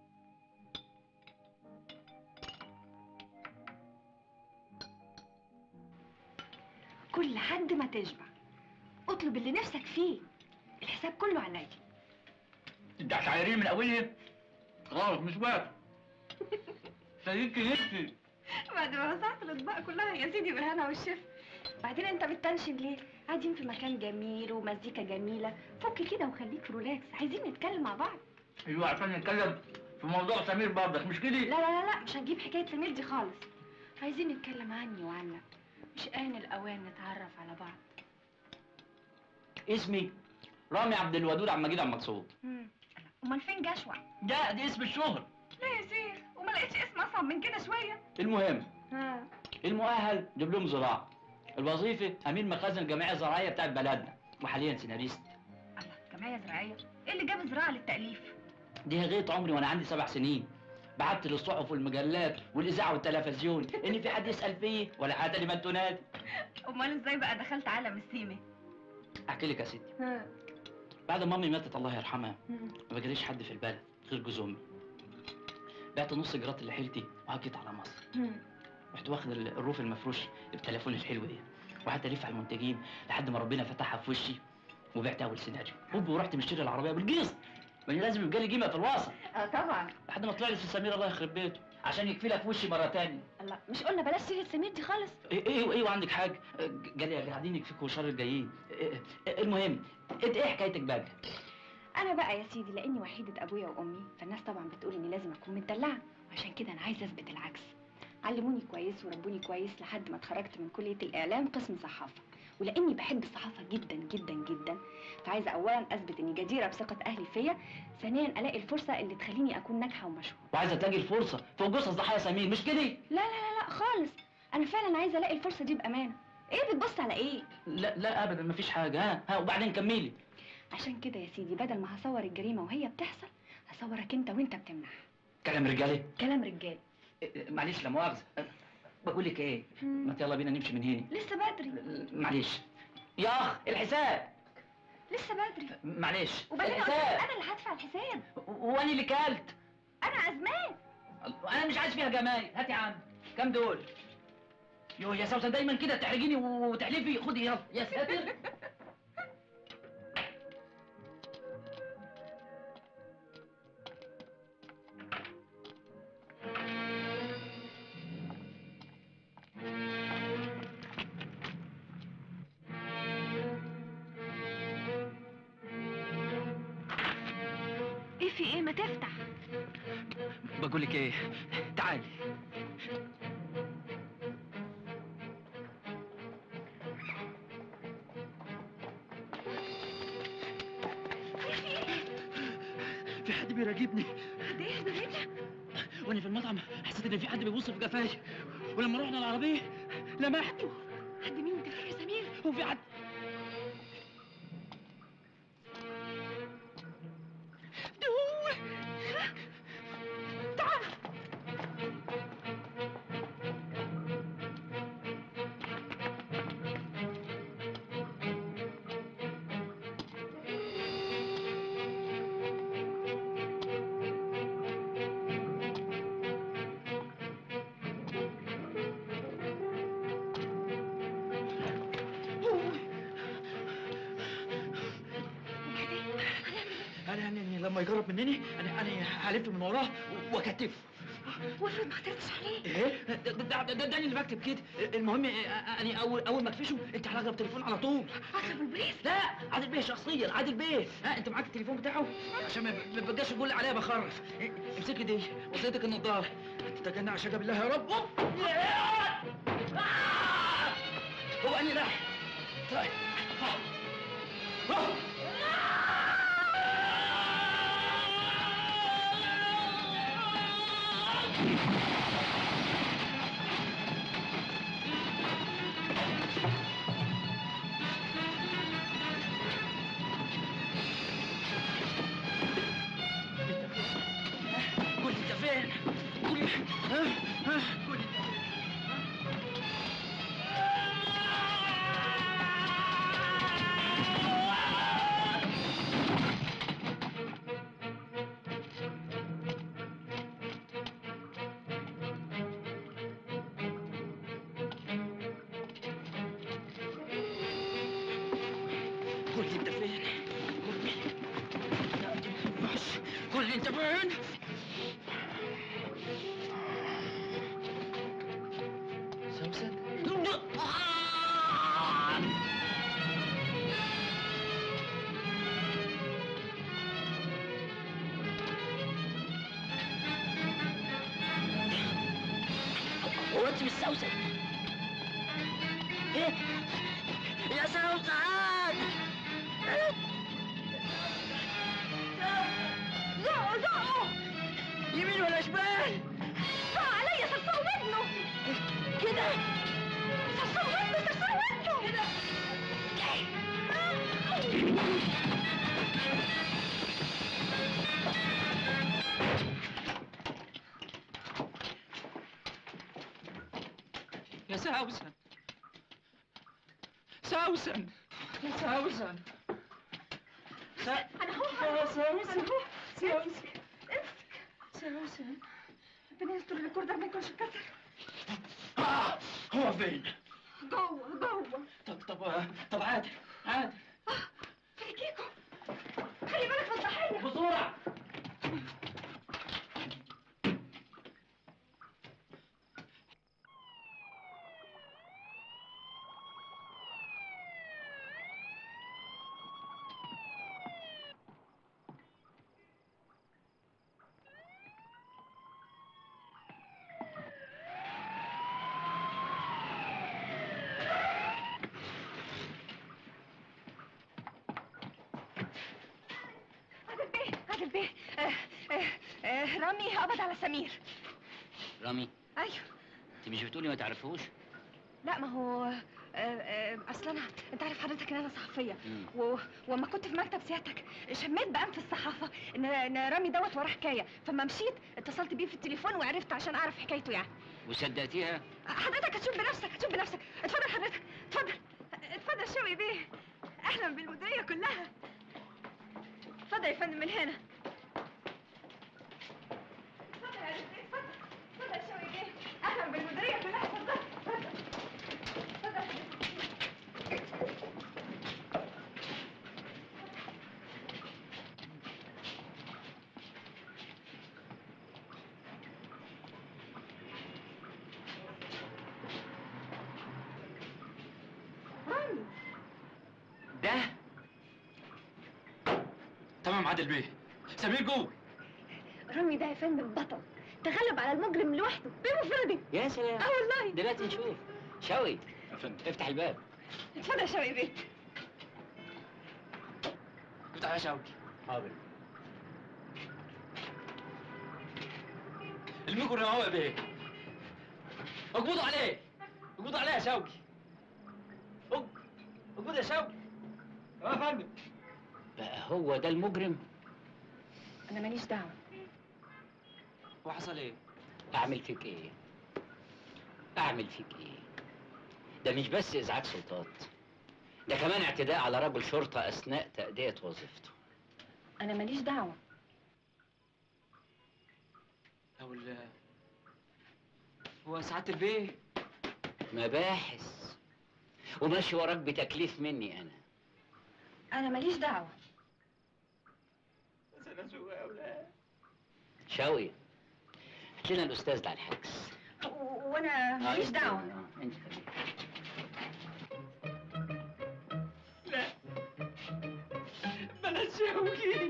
كل حد ما تشبع اطلب اللي نفسك فيه الحساب كله عليا انت هتعايريني من اولها خلاص مش واكل سيدك نفسي بعد ما وزعت الاطباق كلها يا سيدي بالهنا والشفا بعدين انت بتتنشن ليه قاعدين في مكان جميل ومزيكا جميله فك كده وخليك ريلاكس عايزين نتكلم مع بعض ايوه عشان نتكلم في موضوع سمير برضك مش كده لا لا لا لا مش هنجيب حكايه سمير دي خالص عايزين نتكلم عني وعنك مش آن الأوان نتعرف على بعض اسمي رامي عبد الودود عم مجيد عم مقصود مم. امال فين جشوع ده دي اسم الشهر لا يا سير وما لقيتش اسم اصعب من كده شويه المهم ها المؤهل دبلوم زراعة الوظيفة أمين مخازن الجمعية الزراعية بتاعت بلدنا وحاليا سيناريست الله جمعيه زراعيه ايه اللي جاب زراعه للتاليف دي غاية عمري وأنا عندي سبع سنين بعت للصحف والمجلات والإذاعة والتلفزيون إن في حد يسأل فيه ولا حد لمن تنادي امال ازاي بقى دخلت عالم السيمه أحكي لك يا ستي ها بعد ما أمي ماتت الله يرحمها ما بجريش حد في البلد غير جوز أمي بعت نص جرات اللي حيلتي وهجيت على مصر رحت واخد ال- الروف المفروش بتليفوني الحلو دي وحتى الف على المنتجين لحد ما ربنا فتحها في وشي وبعت اول سيناريو هوب ورحت مشتري العربيه بالقسط ما أنا لازم يبقى لي قيمه في الوسط اه طبعا لحد ما طلع لي سمير الله يخرب بيته عشان يكفي في وشي مره تانية الله مش قلنا بلاش سيرة سمير دي خالص ايه ايه ايه وعندك حاجه قال لي قاعدين يكفيكوا شر الجايين إيه إيه المهم انت ايه حكايتك بقى انا بقى يا سيدي لاني وحيدة ابويا وامي فالناس طبعا بتقول اني لازم اكون متدلعة وعشان كده انا عايزة اثبت العكس علموني كويس وربوني كويس لحد ما اتخرجت من كلية الاعلام قسم صحافة ولاني بحب الصحافة جدا جدا جدا فعايزة اولا اثبت اني جديرة بثقة اهلي فيا ثانيا الاقي الفرصة اللي تخليني اكون ناجحة ومشهورة وعايزه تلاقي الفرصه فوق قصص ضحايا سمير مش كده لا لا لا لا خالص انا فعلا عايزة الاقي الفرصة دي بامانة ايه بتبص على ايه لا لا ابدا مفيش حاجه ها ها وبعدين كملي عشان كده يا سيدي بدل ما هصور الجريمة وهي بتحصل هصورك انت وانت بتمنعها كلام رجالي كلام رجال إيه، معلش لا مؤاخذه بقول لك ايه ما يلا بينا نمشي من هنا لسه بدري معلش يا اخ الحساب لسه بدري معلش وبعدين قلت لك الحساب انا اللي هدفع الحساب وانا اللي كلت انا ازمان انا مش عايز فيها جمايل هات يا عم كام دول يو يا سوسن دايما كده تحرجيني وتحلفي خدي يلا يا ساتر ايه في ايه ما تفتح بقول لك ايه تعالي في حد بيراقبني حد ايه بيراقبك وانا في المطعم حسيت ان في حد بيبص في قفاي ولما رحنا العربيه لمحته حد مين تفتكر يا سمير هو في حد تعال انا يعني لما يقرب مني انا انا هلف من وراه واكتفه وافرض ما قدرتش عليه ايه ده ده, ده, ده, ده أنا اللي بكتب كده المهم إيه، انا اول اول ما اكفشه انت على اقرب تليفون على طول اطلب البوليس لا عادل بيه شخصيا عادل بيه ها انت معاك التليفون بتاعه عشان ما ما يبقاش يقول لي عليا بخرف إيه، امسكي دي وصيتك النضاره تتجنى عشان بالله يا رب أوب. آه! هو اني رايح طيب آه. آه. قول لي انت فين؟ قول لي ها ها قول لي انت فين؟ قول لي انت فين؟ قول لي لا دي ما ينفعش قول لي انت فين؟ سوسن هو انت مش سوسن ايه يا سوسن زقوا زقوا يمين ولا شمال زقوا عليا صرصروا ودنه كده صرصروا ودنه صرصروا ودنه كده يا سوسن سوسن يا سوسن س... انا هو يا سوسن انا هو امسك امسك سوسن ربنا يستر الريكوردر ما يكونش اتكسر آه هو فين؟ جوه جوه طب طب طب عادل عادل فريكيكو خلي بالك من الضحيه بسرعه عادل بيه عادل بيه آه آه آه رامي قبض على سمير رامي ايوه انت مش بتقولي ما تعرفوش لا ما هو آه، آه، اصل انا انت عارف حضرتك ان انا صحفيه مم. و... وما كنت في مكتب سيادتك شميت بقى في الصحافه ان ان رامي دوت وراه حكايه فما مشيت اتصلت بيه في التليفون وعرفت عشان اعرف حكايته يعني وصدقتيها حضرتك هتشوف بنفسك هتشوف بنفسك اتفضل حضرتك اتفضل اتفضل شوقي بيه اهلا بالمديريه كلها اتفضل يا فندم من هنا اتفضل يا عزيزي، اتفضل اتفضل يا شوقي بيه اهلا بالمديريه كلها اتفضل اتفضل اتفضل يا حبيبي. رامي ده تمام عادل بيه سمير جوه رامي ده يا فندم بطل تغلب على المجرم لوحده بمفرده يا سلام اه والله دلوقتي نشوف شوقي يا فندم افتح الباب اتفضل يا شوقي بيه افتح يا شوقي حاضر الميكرو اهو يا بيه اقبضوا عليه اقبضوا عليه يا شوقي اق- اقبض يا شوقي اه يا فندم بقى هو ده المجرم انا ماليش دعوه وحصل ايه اعمل فيك ايه اعمل فيك ايه ده مش بس ازعاج سلطات ده كمان اعتداء على رجل شرطه اثناء تاديه وظيفته انا ماليش دعوه او ال هو سعاده البيه مباحث وماشي وراك بتكليف مني انا انا ماليش دعوه بس انا سوء اولاد شوقي هات لنا الاستاذ ده على الحجز و- وانا ماليش أنت- دعوه آه، انت خليك. بلاش شوقي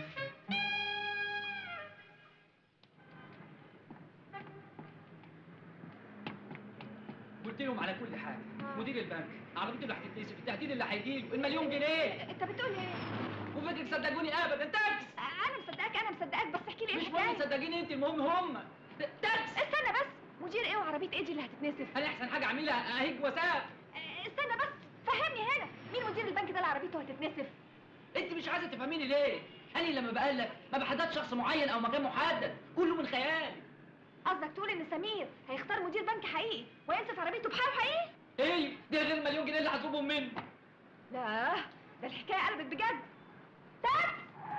قلت لهم على كل حاجه مدير البنك عربيته اللي هتتنسف التهديد اللي هيجي له المليون جنيه انت بتقول ايه وفاكر صدقوني ابدا تاكس انا مصدقك انا مصدقك بس احكي لي ايه مش الحكايه مهم صدقيني انت المهم هم تاكس استنى بس مدير ايه وعربيه ايه دي اللي هتتنسف انا احسن حاجه اعملها اهج وساب اه، استنى بس فهمني هنا مين مدير البنك ده اللي عربيته هتتنسف انت مش عايزه تفهميني ليه انا لما بقلك ما بحددش شخص معين او مكان محدد كله من خيالي قصدك تقول ان سمير هيختار مدير بنك حقيقي وينسف عربيته بحاله حقيقي ايه ده غير المليون جنيه اللي هطلبهم منه لا ده الحكايه قلبت بجد تاكس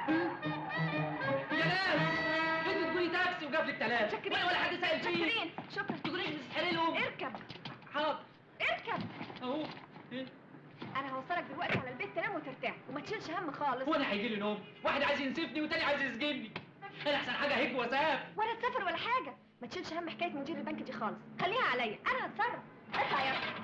يا ناس انت تقولي تاكسي وجاب لك ثلاثه شكرين ولا ولا حد سال فيه شكرين شكرا تقوليش مستحيل لهم اركب حاضر اركب اهو إيه؟ انا هوصلك دلوقتي على البيت تنام وترتاح وما تشيلش هم خالص هو انا هيجي لي نوم واحد عايز ينسفني والتاني عايز يسجنني انا احسن حاجه هيك وساب ولا تسافر ولا حاجه ما تشيلش هم حكايه مدير البنك دي خالص خليها عليا انا هتصرف اطلع يا أخي.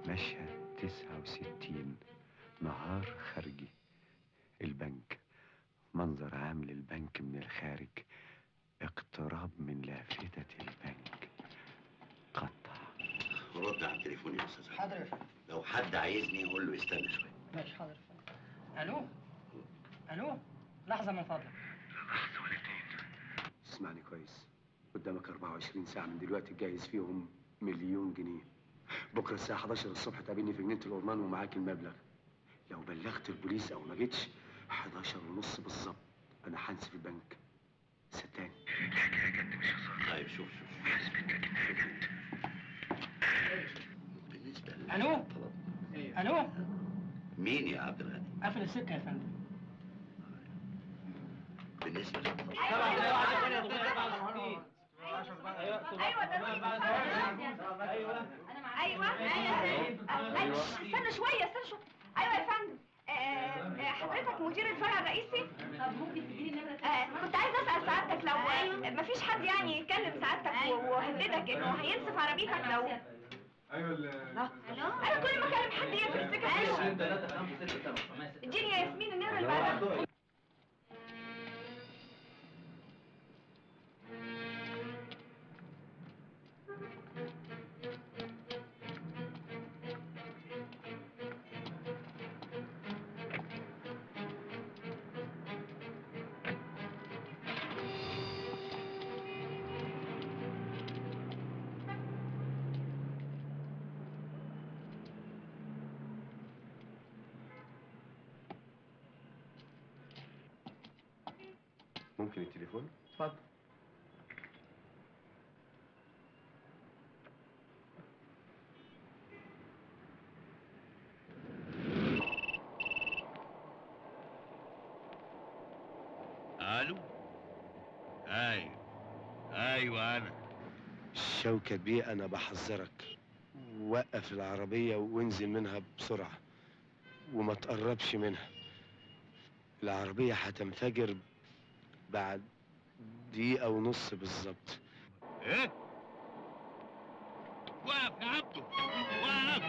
مشهد تسعة وستين نهار خارجي البنك منظر عام للبنك من الخارج اقتراب من لافتة البنك قطع رد على التليفون يا استاذ حاضر يا فندم لو حد عايزني يقول له يستنى شويه ماشي حاضر يا فندم الو الو لحظه من فضلك اسمعني كويس قدامك 24 ساعة من دلوقتي تجهز فيهم مليون جنيه بكرة الساعة 11 الصبح تقابلني في جنينة الأورمان ومعاك المبلغ لو بلغت البوليس أو ما جيتش 11 ونص بالظبط أنا هنسف البنك صدقني طيب شوف شوف بالنسبه لل- الو الو مين يا عبد الغني قفل السكه يا فندم بالنسبه للطلب ايوه ده ايوه ايوه ايوه استنى شويه استنى شويه ايوه يا فندم آه، آه، حضرتك مدير الفرع الرئيسي؟ طب ممكن تديني نمرة كنت عايزة أسأل سعادتك لو آه، مفيش حد يعني يكلم سعادتك و- وهددك إنه هينصف عربيتك لو ايوه انا كل ما اكلم حد يقفل السكه ايوه اديني يا ياسمين النمره اللي بعدها ممكن التليفون؟ اتفضل الو ايوه ايوه انا شوكة بيه أنا بحذرك وقف العربية وانزل منها بسرعة وما تقربش منها العربية هتنفجر بعد دقيقة ونص بالظبط ايه وقف يا عبده وقف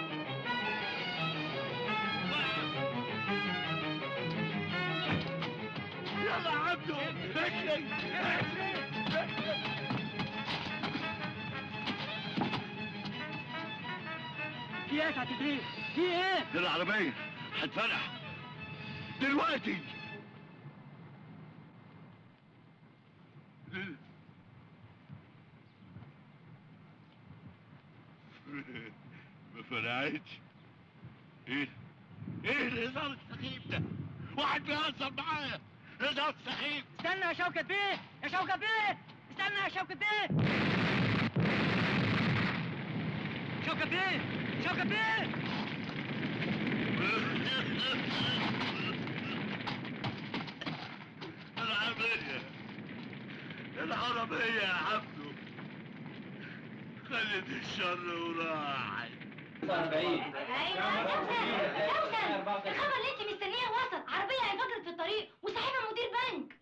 وقف يلا يا عبده اجري اجري في ايه يا سعاده البيه؟ في ايه؟ دي العربية هتفرح دلوقتي ما فرقتش ايه ايه الهزار السخيف ده واحد بيهزر معايا هزار سخيف استنى يا شوكة بيه يا شوكة بيه استنى يا شوكة بيه شوكة بيه شوكة بيه العربية العربية يا عبدو خلت الشر وراحت 40 الخبر اللي انت مستنيه وصل عربيه انفجرت في الطريق وصاحبها مدير بنك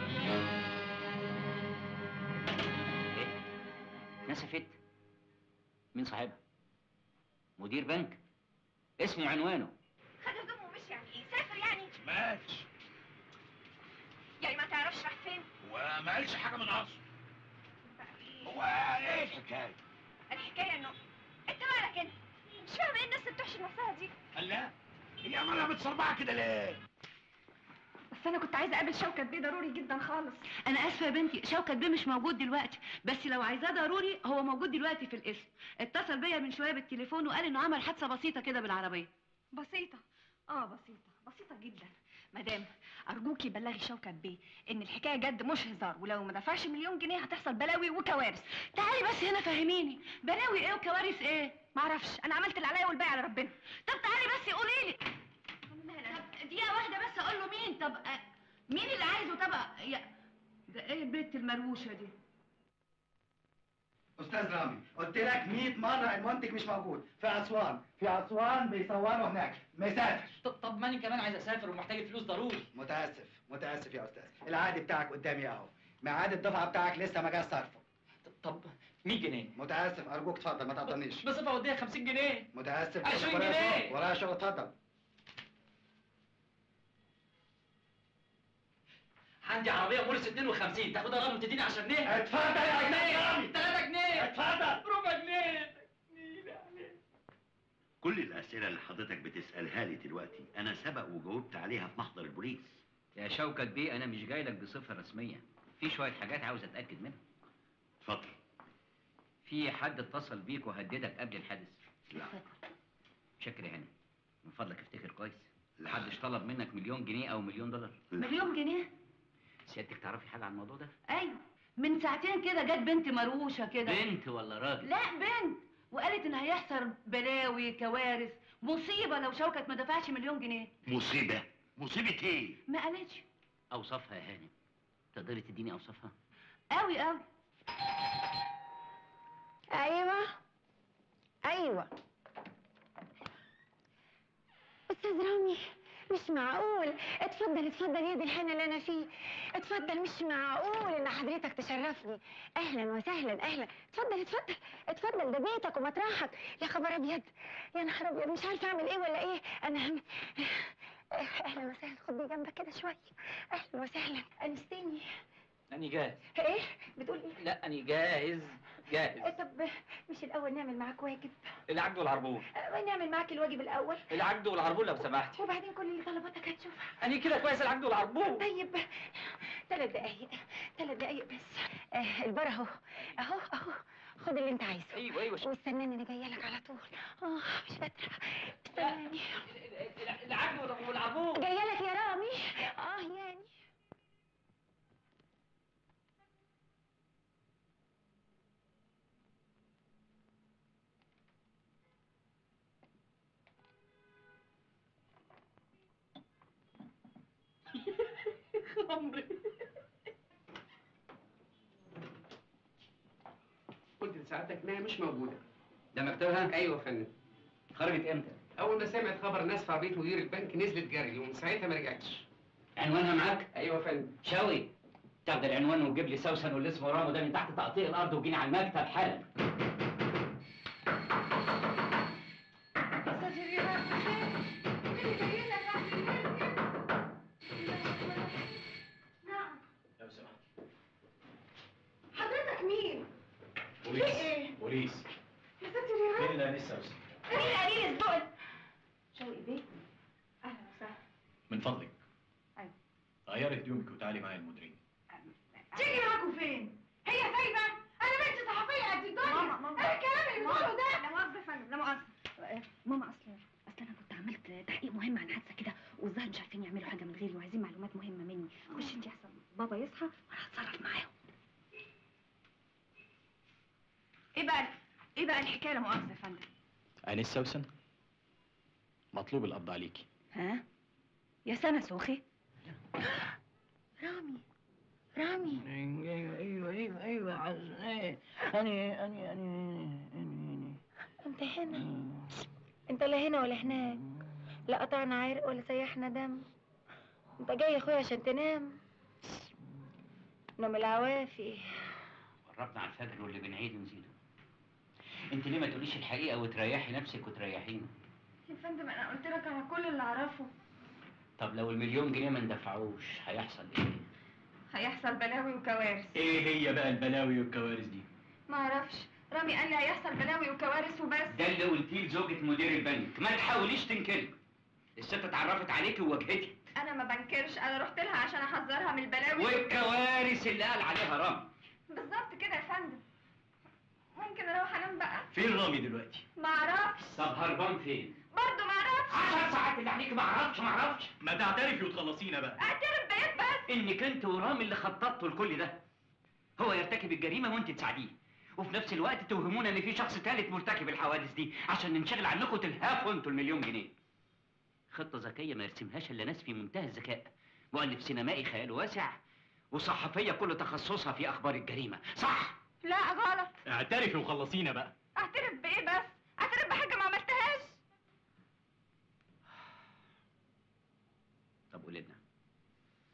نسفت مين صاحبها؟ مدير بنك اسمه عنوانه خد هدومه ومشي يعني ايه سافر يعني ماتش يعني ما تعرفش راح فين وما قالش حاجة من أصله هو ايه الحكاية؟ الحكايه انه انت مالك انت مش فاهم ايه الناس اللي بتحشر نفسها دي قال لا هي مالها متصربعة كده ليه؟ بس انا كنت عايزه اقابل شوكت بيه ضروري جدا خالص انا اسفه يا بنتي شوكت بيه مش موجود دلوقتي بس لو عايزاه ضروري هو موجود دلوقتي في القسم اتصل بيا من شويه بالتليفون وقال انه عمل حادثه بسيطه كده بالعربيه بسيطه اه بسيطه بسيطه جدا مدام ارجوكي بلغي شوكت بيه ان الحكايه جد مش هزار ولو ما دفعش مليون جنيه هتحصل بلاوي وكوارث تعالي بس هنا فهميني بلاوي ايه وكوارث ايه معرفش انا عملت اللي عليا والباقي على ربنا طب تعالي بس قولي لي طب دقيقه واحده بس اقول له مين طب آه، مين اللي عايزه طب يا ده ايه البت المروشه دي استاذ رامي قلت لك 100 مره المنتج مش موجود في اسوان في اسوان بيصوروا هناك مسافر طب, طب ماني كمان عايز اسافر ومحتاج الفلوس ضروري متاسف متاسف يا استاذ العقد بتاعك قدامي اهو ميعاد الدفعه بتاعك لسه ما جاش صرفه طب 100 جنيه متاسف ارجوك اتفضل ما تعطلنيش بصفة اوديها 50 جنيه متاسف 20 ورايا جنيه. شغل- ورايا شغل اتفضل عندي عربية مورس 52 تاخدها رقم تديني 10 جنيه اتفضل يا جنيه 3 جنيه اتفضل ربع جنيه كل الأسئلة اللي حضرتك بتسألها لي دلوقتي أنا سبق وجاوبت عليها في محضر البوليس يا شوكت بيه انا مش جاي لك بصفه رسميه في شويه حاجات عاوز اتاكد منها اتفضل في حد اتصل بيك وهددك قبل الحادث لا شكرا هاني من فضلك افتكر كويس لا. محدش طلب منك مليون جنيه او مليون دولار مليون جنيه سيادتك تعرفي حاجه عن الموضوع ده ايوه من ساعتين كده جت بنت مروشه كده بنت ولا راجل لا بنت وقالت ان هيحصل بلاوي كوارث مصيبه لو شوكت ما دفعش مليون جنيه مصيبة مصيبة إيه؟ ما قالتش اوصافها يا هاني تقدري تديني اوصافها قوي قوي ايوه ايوه استاذ رامي مش معقول اتفضل اتفضل يا دي الحنة اللي انا فيه اتفضل مش معقول ان حضرتك تشرفني اهلا وسهلا اهلا اتفضل اتفضل اتفضل ده بيتك ومطرحك يا خبر ابيض يا نهار ابيض مش عارفه اعمل ايه ولا ايه انا هم... اهلا وسهلا خدني جنبك كده شويه اهلا وسهلا انستني أنا جاهز ايه بتقول ايه لا أنا جاهز جاهز طب مش الاول نعمل معاك واجب العقد والعربون أه، نعمل معاك الواجب الاول العقد والعربون لو سمحتي وبعدين كل اللي طلباتك هتشوفها أنا كده كويس العقد والعربون طيب ثلاث دقايق ثلاث دقايق بس آه البر اهو اهو اهو خد اللي انت عايزه أيوه أيوه واستناني انا جايه لك على طول اه مش قادره استناني العقد والعربون جايه لك يا رامي اه يعني قلت لسعادتك انها مش موجوده ده مكتبها ايوه يا فندم خرجت امتى اول ما سمعت خبر الناس في عربيه مدير البنك نزلت جري ومن ساعتها ما رجعتش عنوانها معاك ايوه يا فندم شاوي تاخد العنوان وتجيب لي سوسن واللي اسمه رامو ده من تحت تقطيع الارض وجيني على المكتب حالا استاذ ريهام اللي جاي لك نعم لو سمحت حضرتك مين؟ بوليس ايه؟ بوليس يا ست ريهام فين الانسه سوسن مين قليل الذوق شوقي بيه اهلا وسهلا من فضلك أيوة. غيري هدومك وتعالي معايا المديرين تيجي معاكم فين؟ هي سايبه؟ انا بنت صحفيه قد الدنيا ماما ماما ايه الكلام اللي بتقوله ده؟ لا مؤاخذه يا فندم لا مؤاخذه ماما اصل اصل انا كنت عملت تحقيق مهم عن حادثه كده والظاهر مش عارفين يعملوا حاجه من غيري وعايزين معلومات مهمه مني خش انت احسن بابا يصحى وانا هتصرف معاهم ايه بقى ايه بقى الحكايه لا مؤاخذه يا فندم؟ انسه سوسن مطلوب القبض عليكي ها يا سنه سوخي رامي رامي ايوه ايوه ايوه ايوه عايز ايه اني اني اني اني انت هنا انت لا هنا ولا هناك لا قطعنا عرق ولا سيحنا دم انت جاي يا اخويا عشان تنام نوم العوافي قربنا على الفجر واللي بنعيد نزيده انت ليه ما تقوليش الحقيقه وتريحي نفسك وتريحينا يا فندم انا قلت لك على كل اللي اعرفه طب لو المليون جنيه ما اندفعوش هيحصل ايه هيحصل بلاوي وكوارث ايه هي بقى البلاوي والكوارث دي ما اعرفش رامي قال لي هيحصل بلاوي وكوارث وبس ده اللي قلتيه لزوجة مدير البنك ما تحاوليش تنكري الست اتعرفت عليكي وواجهتك انا ما بنكرش انا رحت لها عشان احذرها من البلاوي والكوارث اللي قال عليها رامي بالظبط كده يا فندم ممكن اروح انام بقى فين رامي دلوقتي ما اعرفش طب هربان فين برضه ما اعرفش عشر ساعات اللي عليك ما اعرفش ما اعرفش ما تعترفي وتخلصينا بقى اعترف بايه بس انك انت ورامي اللي خططتوا لكل ده هو يرتكب الجريمه وانت تساعديه وفي نفس الوقت توهمونا ان في شخص ثالث مرتكب الحوادث دي عشان ننشغل عنكم تلهفوا انتوا المليون جنيه خطه ذكيه ما يرسمهاش الا ناس في منتهى الذكاء مؤلف سينمائي خياله واسع وصحفيه كل تخصصها في اخبار الجريمه صح لا غلط اعترفي وخلصينا بقى اعترف بايه بس اعترف بحاجه ما عملتهاش طب قول لنا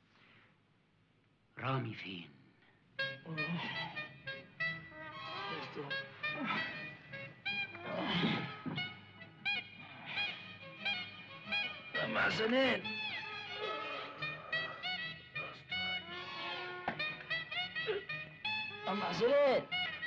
رامي فين عم حسنين عم حسنين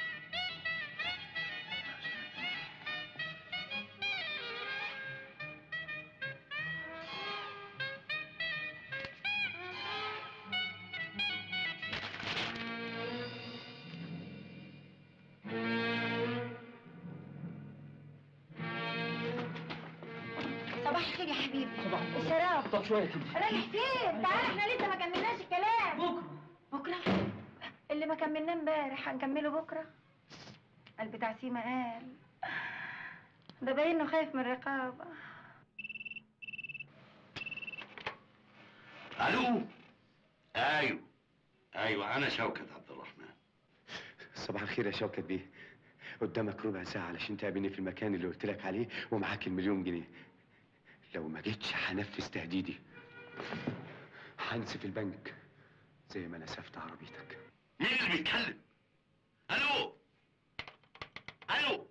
صباح الخير يا حبيبي صباح الخير. الشراب طب شويه كده رايح فين؟ تعال احنا لسه ما كملناش الكلام بكره بكره؟ اللي ما كملناه امبارح هنكمله بكره؟ قال بتاع سيما قال ده باين انه خايف من الرقابه الو ايوه ايوه انا شوكت عبد الرحمن صباح الخير يا شوكت بيه قدامك ربع ساعة علشان تقابلني في المكان اللي قلت لك عليه ومعاك المليون جنيه لو ما جيتش هنفذ تهديدي هنسف البنك زي ما نسفت عربيتك مين اللي بيتكلم الو الو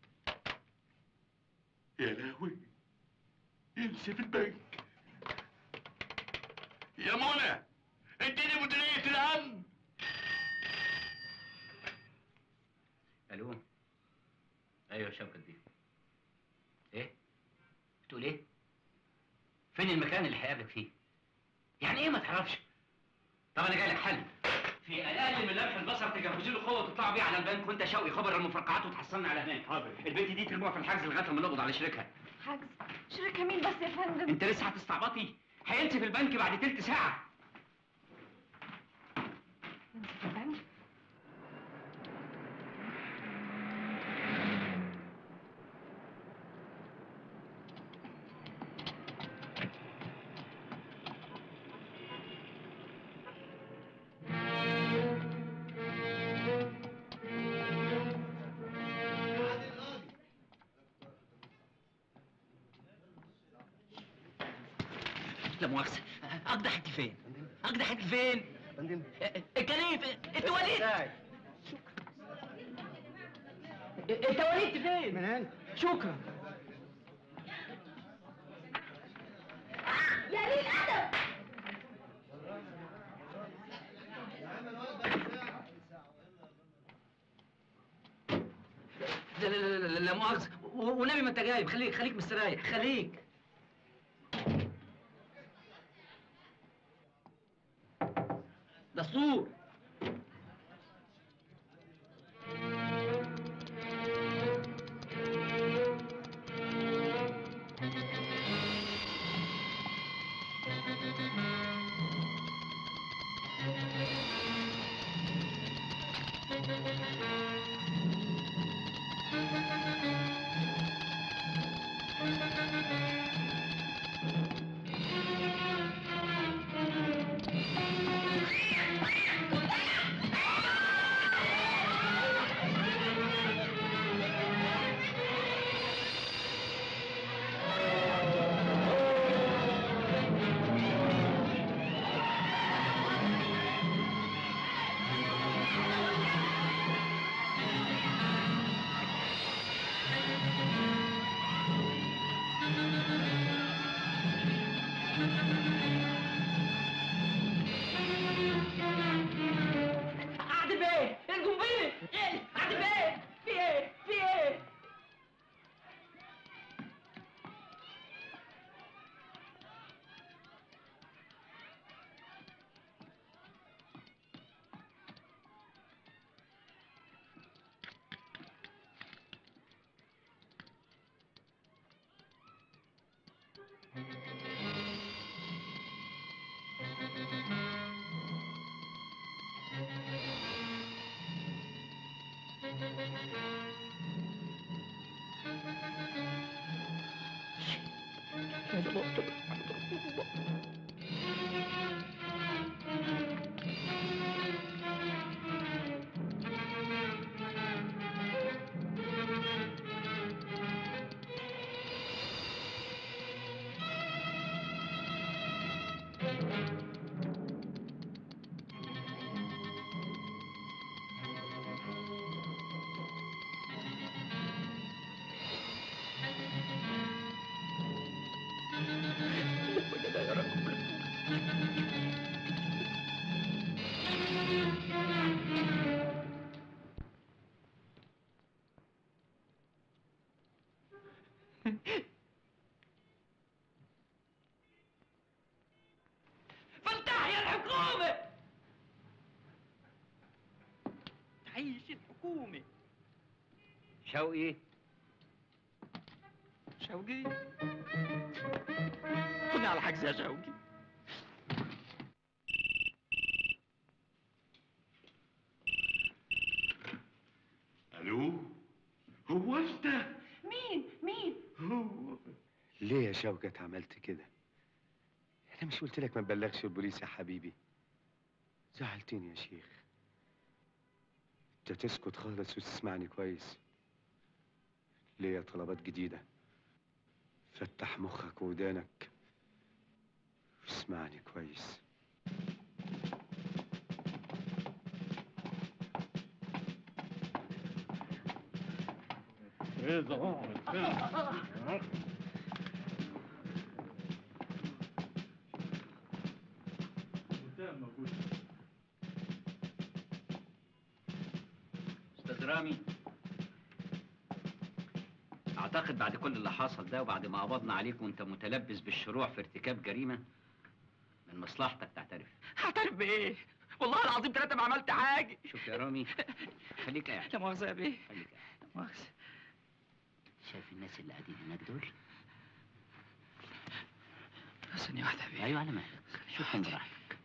يا لهوي ينسف البنك يا منى اديني مديرية الامن الو ايوه شوكت دي ايه بتقول ايه فين المكان اللي هيقابلك فيه يعني ايه ما تعرفش طب انا جاي لك حل في اقل من لمح البصر تجهزوا له قوه تطلعوا بيه على البنك وانت شوقي خبر المفرقعات وتحصلنا على هناك حاضر البنت دي ترموها في الحجز لغايه لما نقبض على شريكها حجز شركه مين بس يا فندم؟ انت لسه هتستعبطي هينسف البنك بعد تلت ساعه ينسف البنك؟ لا مؤاخذة أقدح أنت فين؟ أقدح أنت فين؟ فندم الكريم أنت وليد أنت وليد فين؟ من هنا شكرا يا ريت ادب لا لا لا لا, لا مؤاخذة و- والنبي ما أنت جايب خليك خليك مستريح خليك دستور قاعد فين؟ القنبلة إيه؟ قاعد فين؟ في إيه؟ في إيه؟ الحكومة شوقي شوقي خدني على حجز يا شوقي الو هو انت مين مين هو ليه يا شوكت عملت كده انا مش قلت لك ما تبلغش البوليس يا حبيبي زعلتني يا شيخ انت تسكت خالص وتسمعني كويس ليا طلبات جديدة فتح مخك ودانك واسمعني كويس استاذ رامي اعتقد بعد كل اللي حصل ده وبعد ما قبضنا عليك وانت متلبس بالشروع في ارتكاب جريمه من مصلحتك تعترف هعترف بايه والله العظيم ثلاثة ما عملت حاجة شوف يا رامي خليك قاعد لا مؤاخذة يا بيه خليك قاعد لا مؤاخذة شايف الناس اللي قاعدين هناك دول ثانية واحدة يا بيه ايوه على مهلك شوفهم براحتك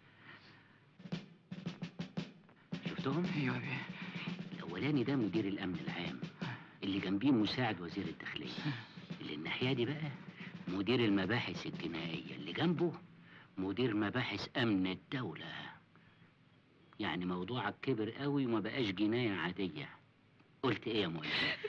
شفتهم ايوه يا بيه الاولاني ده مدير الامن العام اللي جنبيه مساعد وزير الداخليه اللي الناحيه دي بقى مدير المباحث الجنائيه اللي جنبه مدير مباحث امن الدوله يعني موضوعك كبر قوي وما بقاش جنايه عاديه قلت ايه يا مؤلف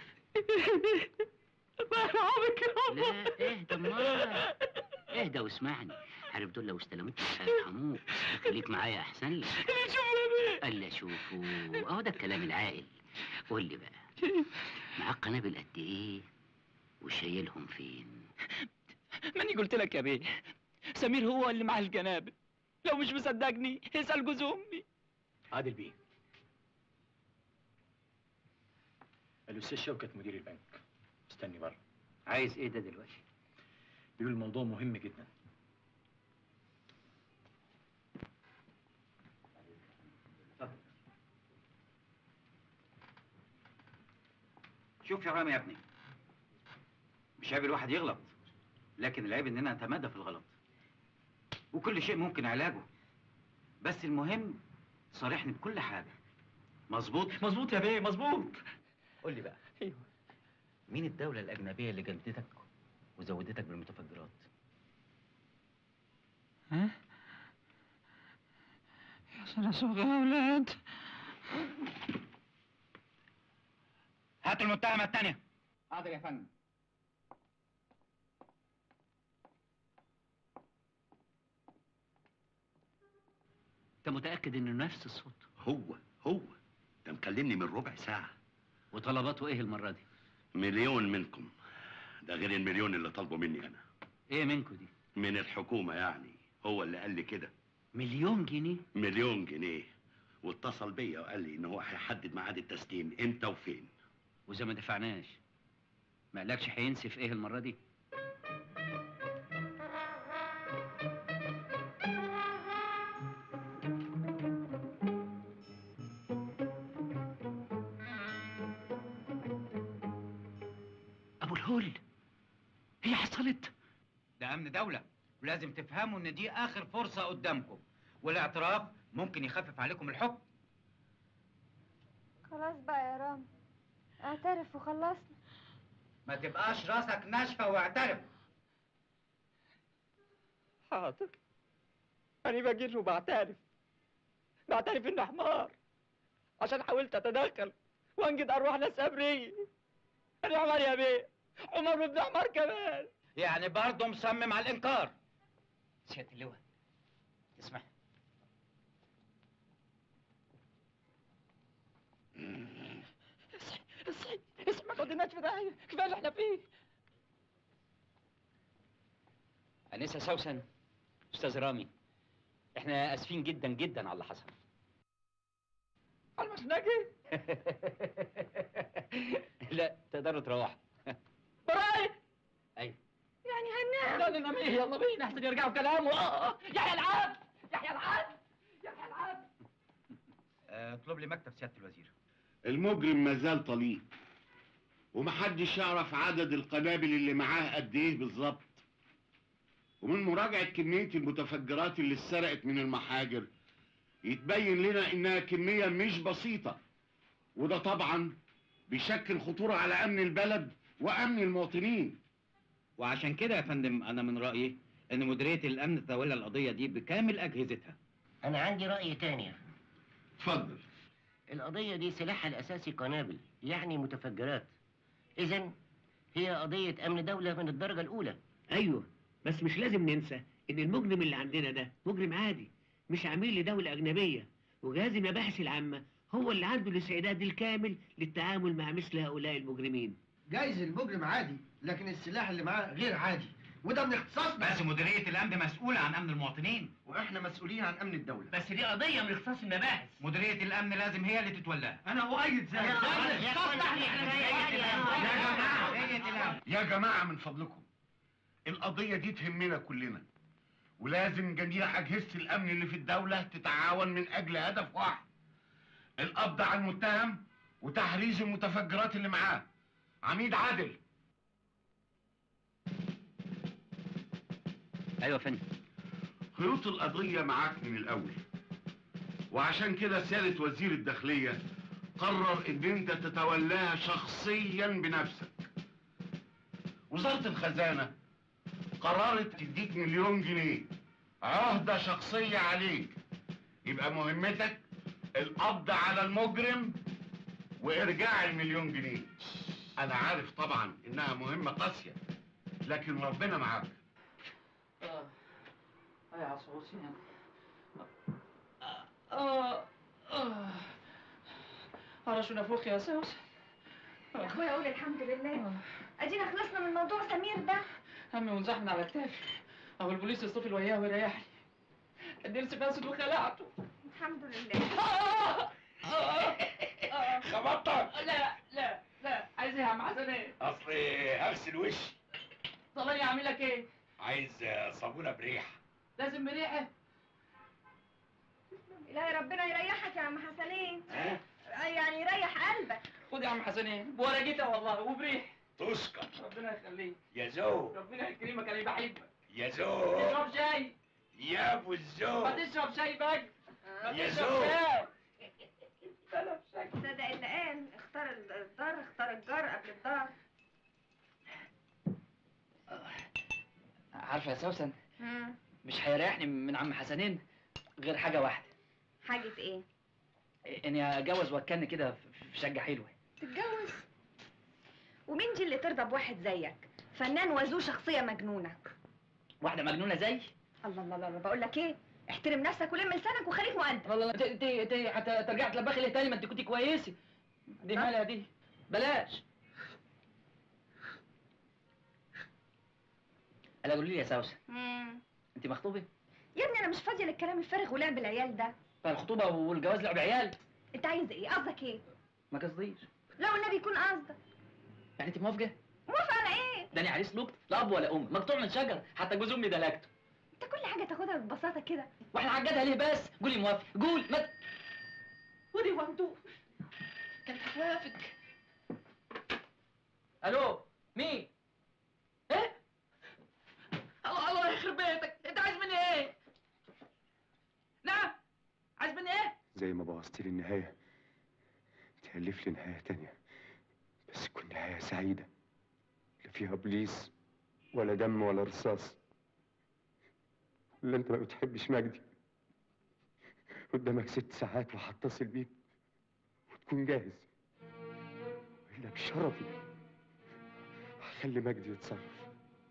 الله يرحمك يا لا اهدى امال اهدى واسمعني عارف دول لو استلموك مش هيرحموك خليك معايا احسن لك اللي شوفوا يا بيه قال اشوفه اهو ده الكلام العاقل قول لي بقى معاك قنابل قد ايه وشايلهم فين ماني قلت لك يا بيه سمير هو اللي معاه الجنابل لو مش مصدقني اسأل جوز امي عادل بيه الاستاذ شوكت مدير البنك استني بره عايز ايه ده دلوقتي بيقول الموضوع مهم جدا شوف يا رامي يا ابني مش عيب الواحد يغلط لكن العيب اننا نتمادى في الغلط وكل شيء ممكن علاجه بس المهم صارحني بكل حاجه مظبوط مظبوط يا بيه مظبوط قول لي بقى ايوه مين الدولة الأجنبية اللي جلدتك وزودتك بالمتفجرات؟ ها يا سنة سوق يا اولاد هاتوا المتهمة الثانية حاضر يا فندم انت متاكد انه نفس الصوت هو هو ده مكلمني من ربع ساعة وطلباته ايه المره دي مليون منكم ده غير المليون اللي طالبه مني أنا ايه منكم دي من الحكومة يعني هو اللي قال لي كده مليون جنيه مليون جنيه واتصل بيا وقال لي ان هو هيحدد ميعاد التسليم امتى وفين واذا ما دفعناش ما قالكش هينسف ايه المره دي ابو الهول هي حصلت ده امن دولة ولازم تفهموا ان دي اخر فرصة قدامكم والاعتراف ممكن يخفف عليكم الحكم خلاص بقى يا رامي اعترف وخلصنا ما تبقاش راسك ناشفة واعترف حاضر أنا بجر وبعترف بعترف إنه حمار عشان حاولت أتدخل وأنجد أرواح ناس أبرية أنا حمار يا بيه عمر وابن حمار كمان يعني برضه مصمم على الانكار سياده اللواء تسمح اصحي اصحي اصحي ما توديناش في داهية كفاية اللي احنا فيه انسه سوسن استاذ رامي احنا اسفين جدا جدا على اللي حصل على المشنقي لا تقدروا تروحوا براي ايوه يعني هننام لا ننام ايه يلا بينا احسن يرجعوا كلامه اه آه. يحيى العبد يحيى العبد يحيى العبد آه، اطلب لي مكتب سيادة الوزير المجرم مازال طليق ومحدش يعرف عدد القنابل اللي معاه قد ايه بالظبط ومن مراجعة كمية المتفجرات اللي اتسرقت من المحاجر يتبين لنا انها كمية مش بسيطة وده طبعا بيشكل خطورة على امن البلد وامن المواطنين وعشان كده يا فندم انا من رايي ان مديريه الامن تتولى القضيه دي بكامل اجهزتها أنا عندي رأي تاني اتفضل القضية دي سلاحها الأساسي قنابل يعني متفجرات إذا هي قضية أمن دولة من الدرجة الأولى ايوه بس مش لازم ننسى ان المجرم اللي عندنا ده مجرم عادي مش عميل لدولة أجنبية وجهاز المباحث العامة هو اللي عنده الاستعداد الكامل للتعامل مع مثل هؤلاء المجرمين جايز المجرم عادي لكن السلاح اللي معاه غير عادي وده من اختصاصنا بس مديريه الامن مسؤوله عن امن المواطنين واحنا مسؤولين عن امن الدوله بس دي قضية من اختصاص المباحث مديريه الامن لازم هي اللي تتولاها انا أؤيد ذلك يا جماعة من فضلكم القضية دي تهمنا كلنا ولازم جميع أجهزة الأمن اللي في الدولة تتعاون من أجل هدف واحد القبض على المتهم وتحريز المتفجرات اللي معاه عميد عادل ايوه يا فندم خيوط القضية معاك من الأول وعشان كده سيادة وزير الداخلية قرر إن أنت تتولاها شخصيا بنفسك وزارة الخزانة قررت تديك مليون جنيه عهدة شخصية عليك يبقى مهمتك القبض على المجرم وإرجاع المليون جنيه أنا عارف طبعا إنها مهمة قاسية لكن ربنا معاك اه يا عصوصي اه اه على شو نفوخ يا سوس يا اخويا اقول الحمد لله ادينا خلصنا من موضوع سمير ده همي ونزحنا على كتافي اهو البوليس يصطفل وياه ويريحني الدرس فاسد وخلعته الحمد لله خبطتك لا لا لا عايز ايه يا عم حسن ايه؟ اصل هغسل وشي طلعني اعمل لك ايه؟ عايز صابونه بريحه لازم بريحه الهي ربنا يريحك يا عم حسنين يعني يريح قلبك خد يا عم حسنين بورقتها والله وبريح تشكر ربنا يخليك يا زو ربنا يكرمك انا بحبك يا زو تشرب شاي يا ابو الزو ما تشرب شاي بقى ما يا تشرب زوج. شاي تشرب شاي صدق اللي قال اختار الدار اختار الجار قبل الدار عارفه يا سوسن مم. مش هيريحني من عم حسنين غير حاجه واحده حاجة ايه؟ اني اتجوز واتكن كده في في شقه حلوه تتجوز ومين دي اللي ترضى بواحد زيك فنان وذو شخصية مجنونة واحده مجنونه زي الله الله الله بقول لك ايه احترم نفسك ولم لسانك وخليك مؤدب والله انت انت انت حتى ترجع تلبخي ليه تاني ما انت كنت كويسه دي مالها دي بلاش الا قولي لي يا سوسن مم. انت مخطوبه يا ابني انا مش فاضية للكلام الفارغ ولعب العيال ده فالخطوبه والجواز لعب عيال انت عايز ايه قصدك ايه ما قصديش لو النبي يكون قصدك يعني انت موافقه موافقة على ايه ده انا عريس لقط لا اب ولا ام مقطوع من شجر حتى جوز امي دلكته انت كل حاجة تاخدها ببساطة كده واحنا عجدها ليه بس قولي موافق قول ما ت- ودي وانتو كانت هتوافق الو مين ايه الله الله يخرب بيتك انت عايز مني ايه نعم عايز مني ايه زي ما بوظت لي النهاية تألف لي نهاية تانية بس تكون نهاية سعيدة لا فيها بوليس ولا دم ولا رصاص ولا انت ما بتحبش مجدي قدامك ست ساعات وهتصل بيك وتكون جاهز والا بشرفي هخلي مجدي يتصرف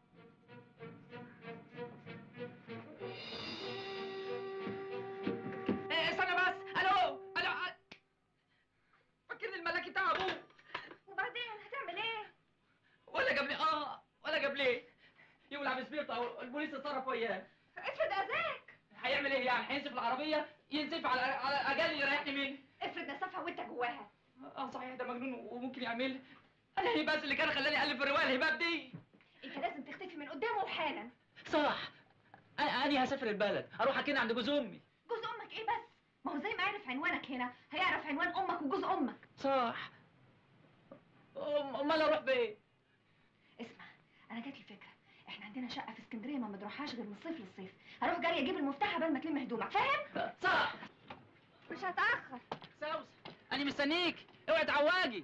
ايه استنى بس الو الو فكرني الملاكي بتاع ابوه وبعدين هتعمل ايه ولا جاب لي اه ولا جاب ليه يولع بسبيرته او البوليس اتصرف وياه افرض اذاك هيعمل ايه يعني هينسف العربيه ينسف على على اجل يريحني مني افرض نسفها وانت جواها اه صحيح ده مجنون وممكن يعمل انا هي بس اللي كان خلاني الف الروايه الهباب دي انت لازم تختفي من قدامه حالا صح انا أنا هسافر البلد اروح اكن عند جوز امي جوز امك ايه بس ما هو زي ما عرف يعرف عنوانك هنا هيعرف عنوان امك وجوز امك صح أم- امال اروح بايه اسمع انا جات لي فكره احنا عندنا شقه في اسكندريه ما بنروحهاش غير من الصيف للصيف هروح جري اجيب المفتاح قبل ما تلم هدومك فاهم صح مش هتاخر سوسن انا مستنيك اوعي تعواجي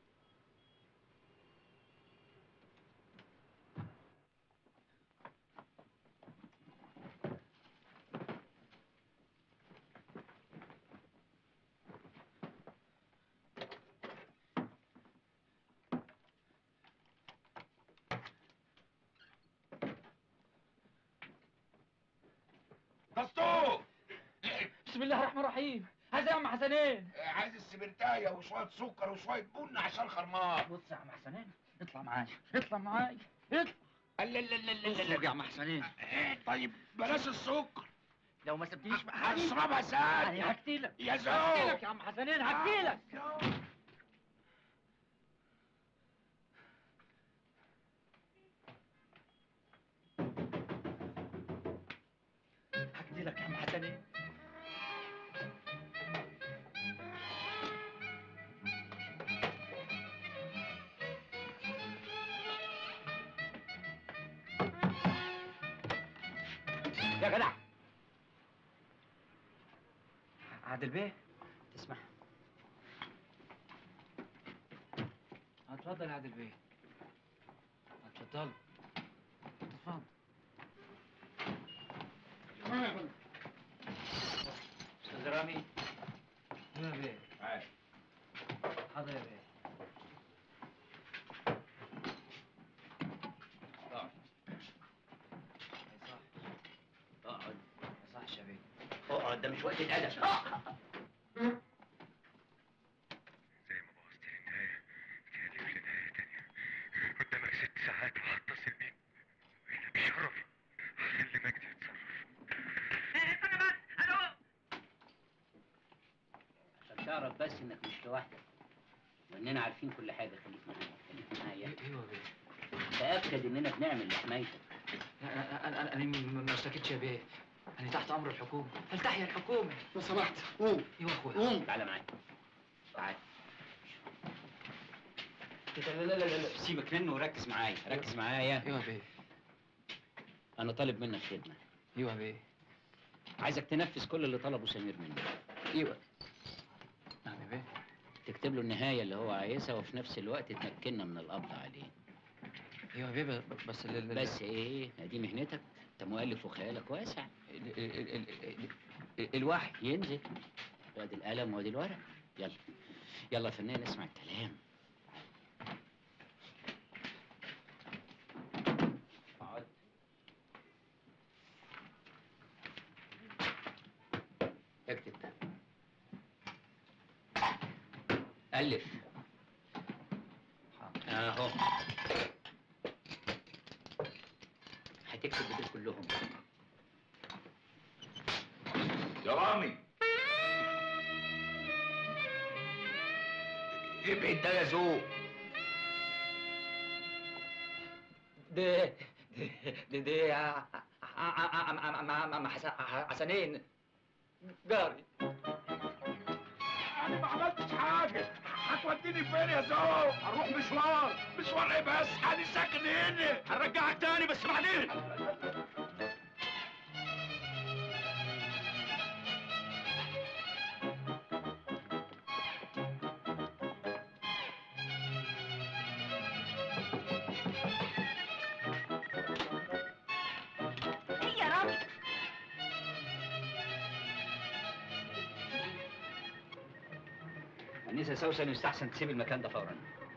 دستور بسم الله الرحمن الرحيم عايز ايه يا عم حسنين عايز السبرتايه وشويه سكر وشويه بن عشان خرمان بص يا عم حسنين اطلع معايا اطلع معايا اطلع لا لا لا لا لا اخرج يا عم حسنين إيه طيب بلاش السكر لو ما سبتنيش في حالي هشربها سادة انا هقتلك يا زو هقتلك يا عم حسنين هقتلك هقتلك يا عم حسنين يا جدع عادل بيه تسمح اتفضل يا عادل بيه اتفضل اتفضل استاذ رامي يا بيه حاضر يا بيه اقعد اقعد ما يصحش يا بيه اقعد ده مش وقت الادب زي ما بوظت لي النهاية تألف لي نهاية تانية قدامك ست ساعات وهتصل بيك إلا بشرف خلي مجدي يتصرف عشان تعرف بس انك مش لوحدك واننا عارفين كل حاجه خليك معايا خليك معايا ايوه يا بيه تاكد اننا بنعمل لحمايتك انا انا انا م- ما اشتكيتش يا بيه انا تحت امر الحكومه فلتحيا الحكومه لو سمحت قوم ايوه يا اخويا قوم تعالى معايا تعالى لا لا لا لا لا سيبك منه وركز معايا ركز معايا ايوه يا بيه انا طالب منك خدمه ايوه يا بيه عايزك تنفذ كل اللي طلبه سمير منك ايوه نعم يا بيه تكتب له النهايه اللي هو عايزها وفي نفس الوقت تمكننا من القبض عليه ايوه يا بيه ب- بس ال- ال- بس ايه دي مهنتك انت مؤلف وخيالك واسع ال- ال- ال- ال- الوحي ينزل وادي القلم وادي الورق يلا يلا يا فنان اسمع الكلام اقعد اكتب ألف اهو هتكتب دول كلهم يا رامي ابعد ده يا ذوق ده ده ده ع- ع- ع- ع- ع- ع- حسن- حسنين جاري انا ما عملتش حاجه هتوديني فين يا ذوق هروح مشوار مشوار ايه بس انا ساكن هنا هرجعك تاني بس بعدين ايه يا رامي أنسة سوسن يستحسن تسيب المكان ده فورا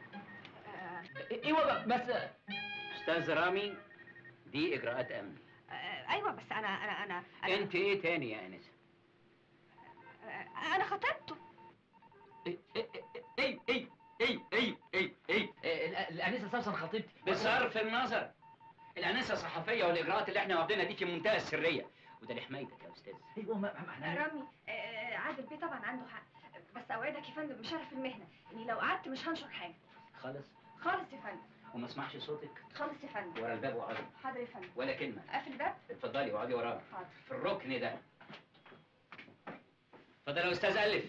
ايوه ب- بس أستاذ رامي دي إجراءات أمن آه، ايوه بس انا انا انا انا, أنت إيه تاني يا أنسة؟ آه، أنا خطبته اي اي اي اي اي اي اي الانسه سوسن خطيبتي بصرف النظر الأنسة صحفية والإجراءات اللي إحنا واخدينها دي في منتهى السرية وده لحمايتك يا أستاذ ايوه ما ما احنا رامي آه، عادل بيه طبعا عنده حق بس اوعدك يا فندم بشرف المهنه اني لو قعدت مش هنشر حاجه خالص خالص يا فندم وما اسمعش صوتك خالص يا فندم ورا الباب وقعدي حاضر يا فندم ولا كلمة قافل الباب اتفضلي وقعدي وراها حاضر في الركن ده اتفضل يا استاذ الف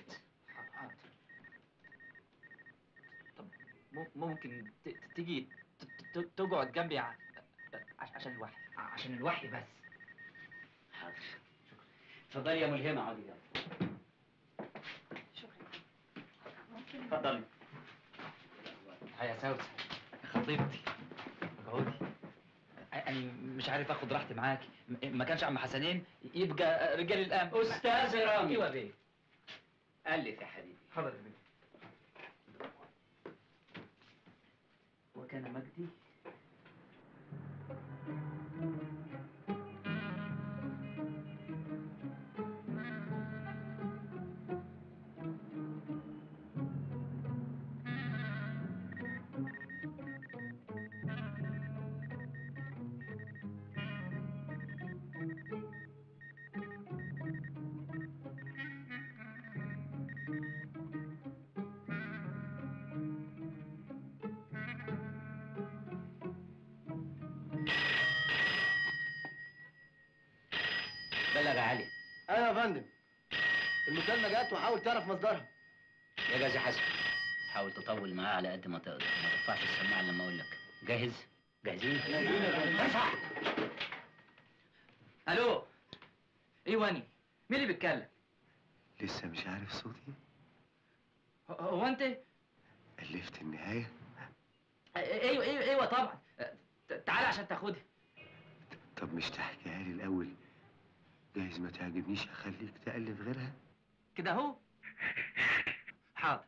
طب مم- ممكن ت- ت- تيجي ت- ت- تقعد جنبي ع- عش- عشان الوحي عشان الوحي بس حاضر اتفضلي يا ملهمه اقعدي جنبي اتفضلي يا سوسة يا خطيبتي اقعدي انا مش عارف اخد راحتي معاكي م- ما كانش عم حسنين يبقى رجال الامن أستاذ رامي. ايوه بيه الف يا حبيبي حاضر يا بيه وكان مجدي بلغ يا علي ايوه يا فندم المكالمه جت وحاول تعرف مصدرها يا جازي حسن حاول تطول معاه على قد ما تقدر ما ترفعش السماعه لما اقول لك جاهز جاهزين ارفع الو ايوه أني. مين اللي بيتكلم لسه مش عارف صوتي هو- هو انت ألفت النهاية ايوه ايوه ايوه طبعا ت- تعالى عشان تاخدها طب مش تحكيها لي الأول جايز ما تعجبنيش أخليك تألف غيرها كده اهو حاضر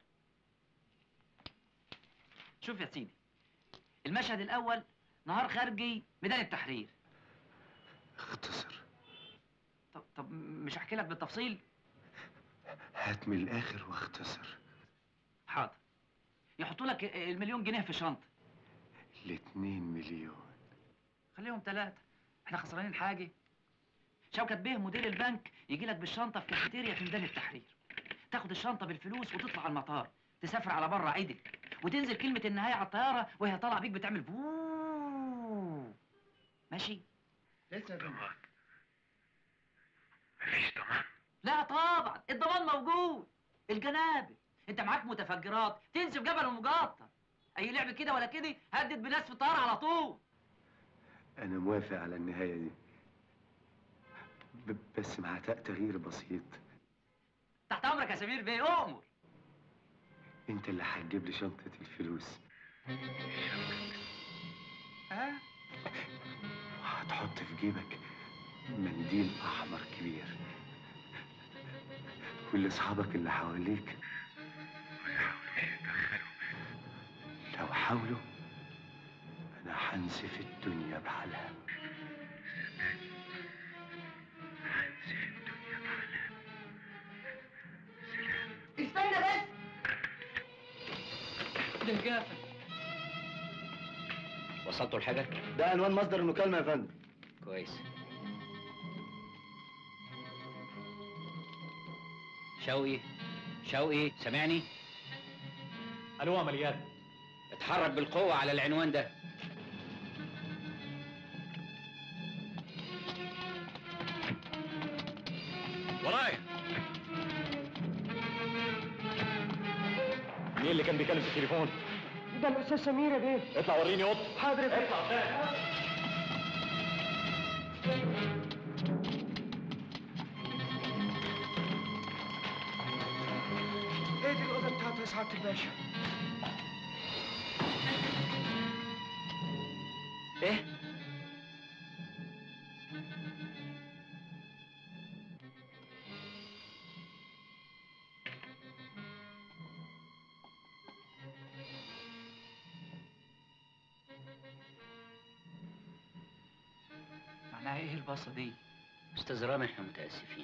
شوف يا سيدي المشهد الاول نهار خارجي ميدان التحرير اختصر طب طب مش هحكي لك بالتفصيل هات من الآخر واختصر حاضر يحطوا لك المليون جنيه في شنطه الاتنين مليون خليهم ثلاثة احنا خسرانين حاجة شوكت بيه مدير البنك يجي لك بالشنطة في كافيتيريا في ميدان التحرير تاخد الشنطة بالفلوس وتطلع على المطار تسافر على بره عدل وتنزل كلمة النهاية على الطيارة وهي طالعة بيك بتعمل بوووو ماشي لسه يا فندم مفيش ضمان لا طبعا الضمان موجود الجنابل انت معاك متفجرات تنسف جبل المقطع اي لعب كده ولا كده هدد بناس في الطيارة على طول أنا موافق على النهاية دي ب- بس مع تق- تغيير بسيط تحت امرك يا سمير بيه اؤمر أنت اللي هتجيب لي شنطة الفلوس ها وهتحط في جيبك منديل أحمر كبير ولأصحابك اللي حواليك لو حاولوا أنا هنسف الدنيا بحالها استنى بس ده الجافة وصلتوا لحاجه ده عنوان مصدر المكالمه يا فندم كويس شوقي شوقي سامعني الو عمليات اتحرك بالقوه على العنوان ده ورايا مين اللي كان بيكلم في التليفون؟ ده الاستاذ سمير يا بيه اطلع وريني اوضه حاضر يا فندم. اطلع ايه دي الاوضه بتاعته يا سعاده الباشا ايه معناها ايه الباصة دي؟ استاذ رامي احنا متاسفين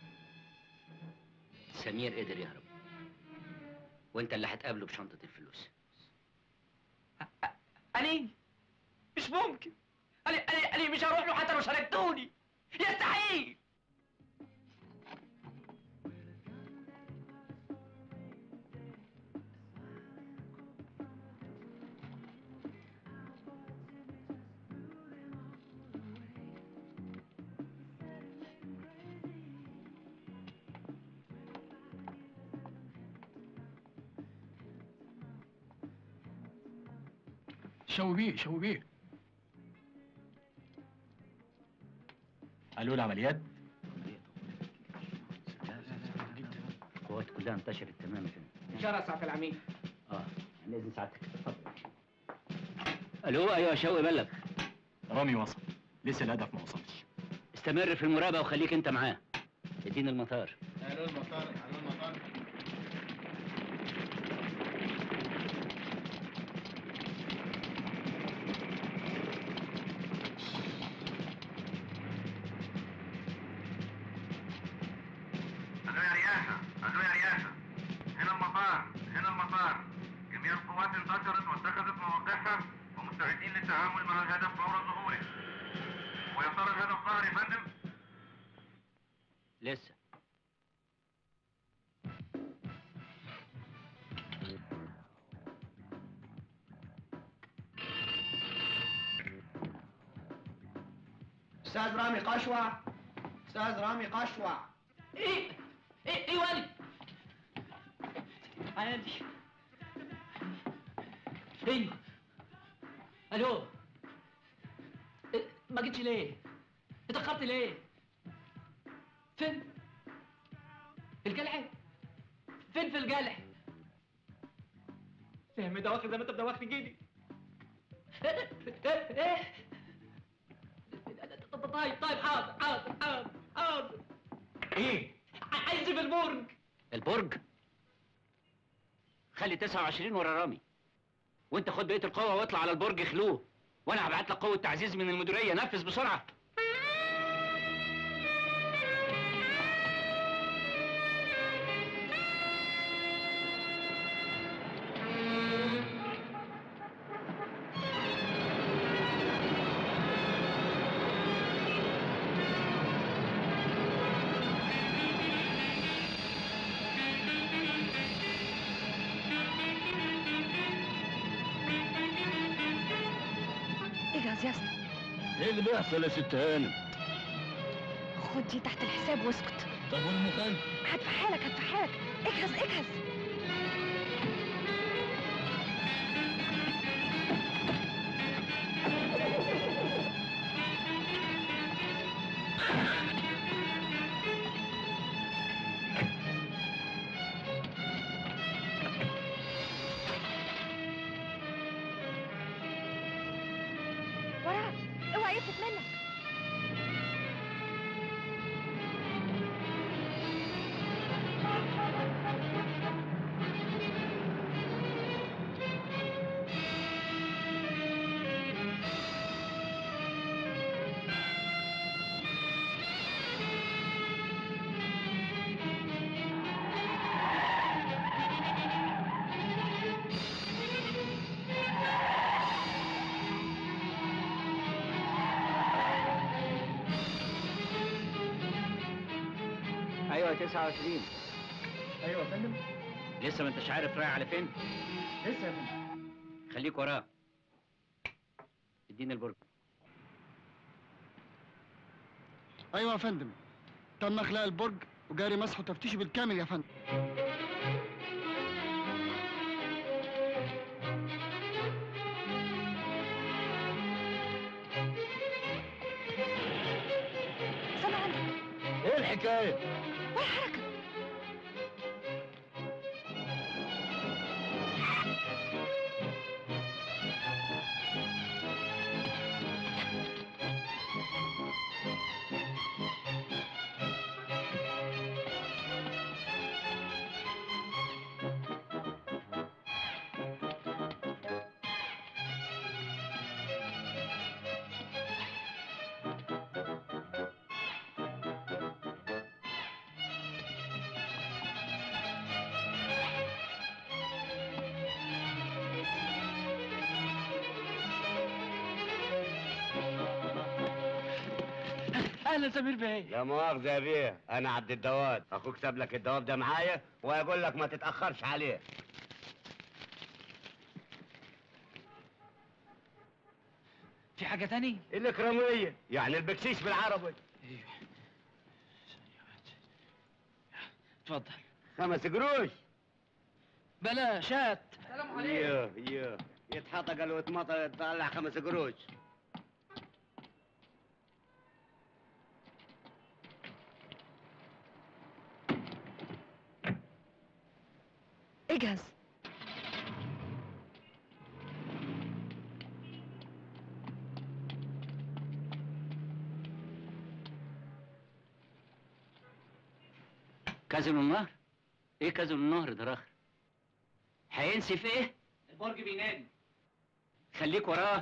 سمير قدر يهرب وانت اللي هتقابله بشنطه الفلوس أني مش ممكن أنا أنا أنا مش هروح له حتى لو شاركتوني يستحيل شوي بيه شوي بيه الو العمليات القوات كلها انتشرت تماما كده إشارة ساعة العميد اه عن اذن سعادتك اتفضل الو ايوه يا شوقي بلغ رامي وصل لسه الهدف ما وصلش استمر في المراقبه وخليك انت معاه اديني المطار الو المطار الو المطار الو يا رياسة الو يا رياسة هنا المطار هنا المطار جميع القوات انتشرت واتخذت مواقعها ومستعدين للتعامل مع الهدف فور ظهوره ويا ترى الهدف ظهر يا فندم لسه استاذ رامي قشوع استاذ رامي قشوع ايه ايه ايه والي عادي ايوه الو إيه، ما جيتش ليه اتاخرت ليه فين في الجلح فين في الجلح فهم ده واخد زي ما انت مدوخني جيدي ايه ايه ايه طيب طيب حاضر حاضر حاضر حاضر ايه عايز في البرج البرج خلي 29 ورا رامي وانت خد بقيه القوه واطلع على البرج خلوه وانا هبعت لك قوه تعزيز من المديريه نفذ بسرعه اجهز يا اسطى ايه اللي بيحصل يا ست هانم خد دي تحت الحساب واسكت طب والمخالف هدفعها لك هدفعها لك اجهز اجهز وراك اوعى يفلت منك ايوه 29 ايوه يا فندم لسه ما انتش عارف رايح على فين لسه يا فندم خليك وراه اديني البرج ايوه يا فندم تم اخلاء البرج وجاري مسحه وتفتيشه بالكامل يا فندم سامع عندك ايه الحكايه ولا حركه اهلا سمير بيه لا مؤاخذة يا بيه أنا عبد الدواد أخوك ساب لك الدواب ده معايا ويقول لك ما تتأخرش عليه في حاجه تاني الإكرامية يعني البكشيش بالعربي اتفضل خمس قروش بلاش هات سلام يا يا يتحطق ويتمطر يطلع خمس قروش اجهز كازينو النهر ايه كازينو النهر ده راخر هينسف ايه البرج بينادي خليك وراه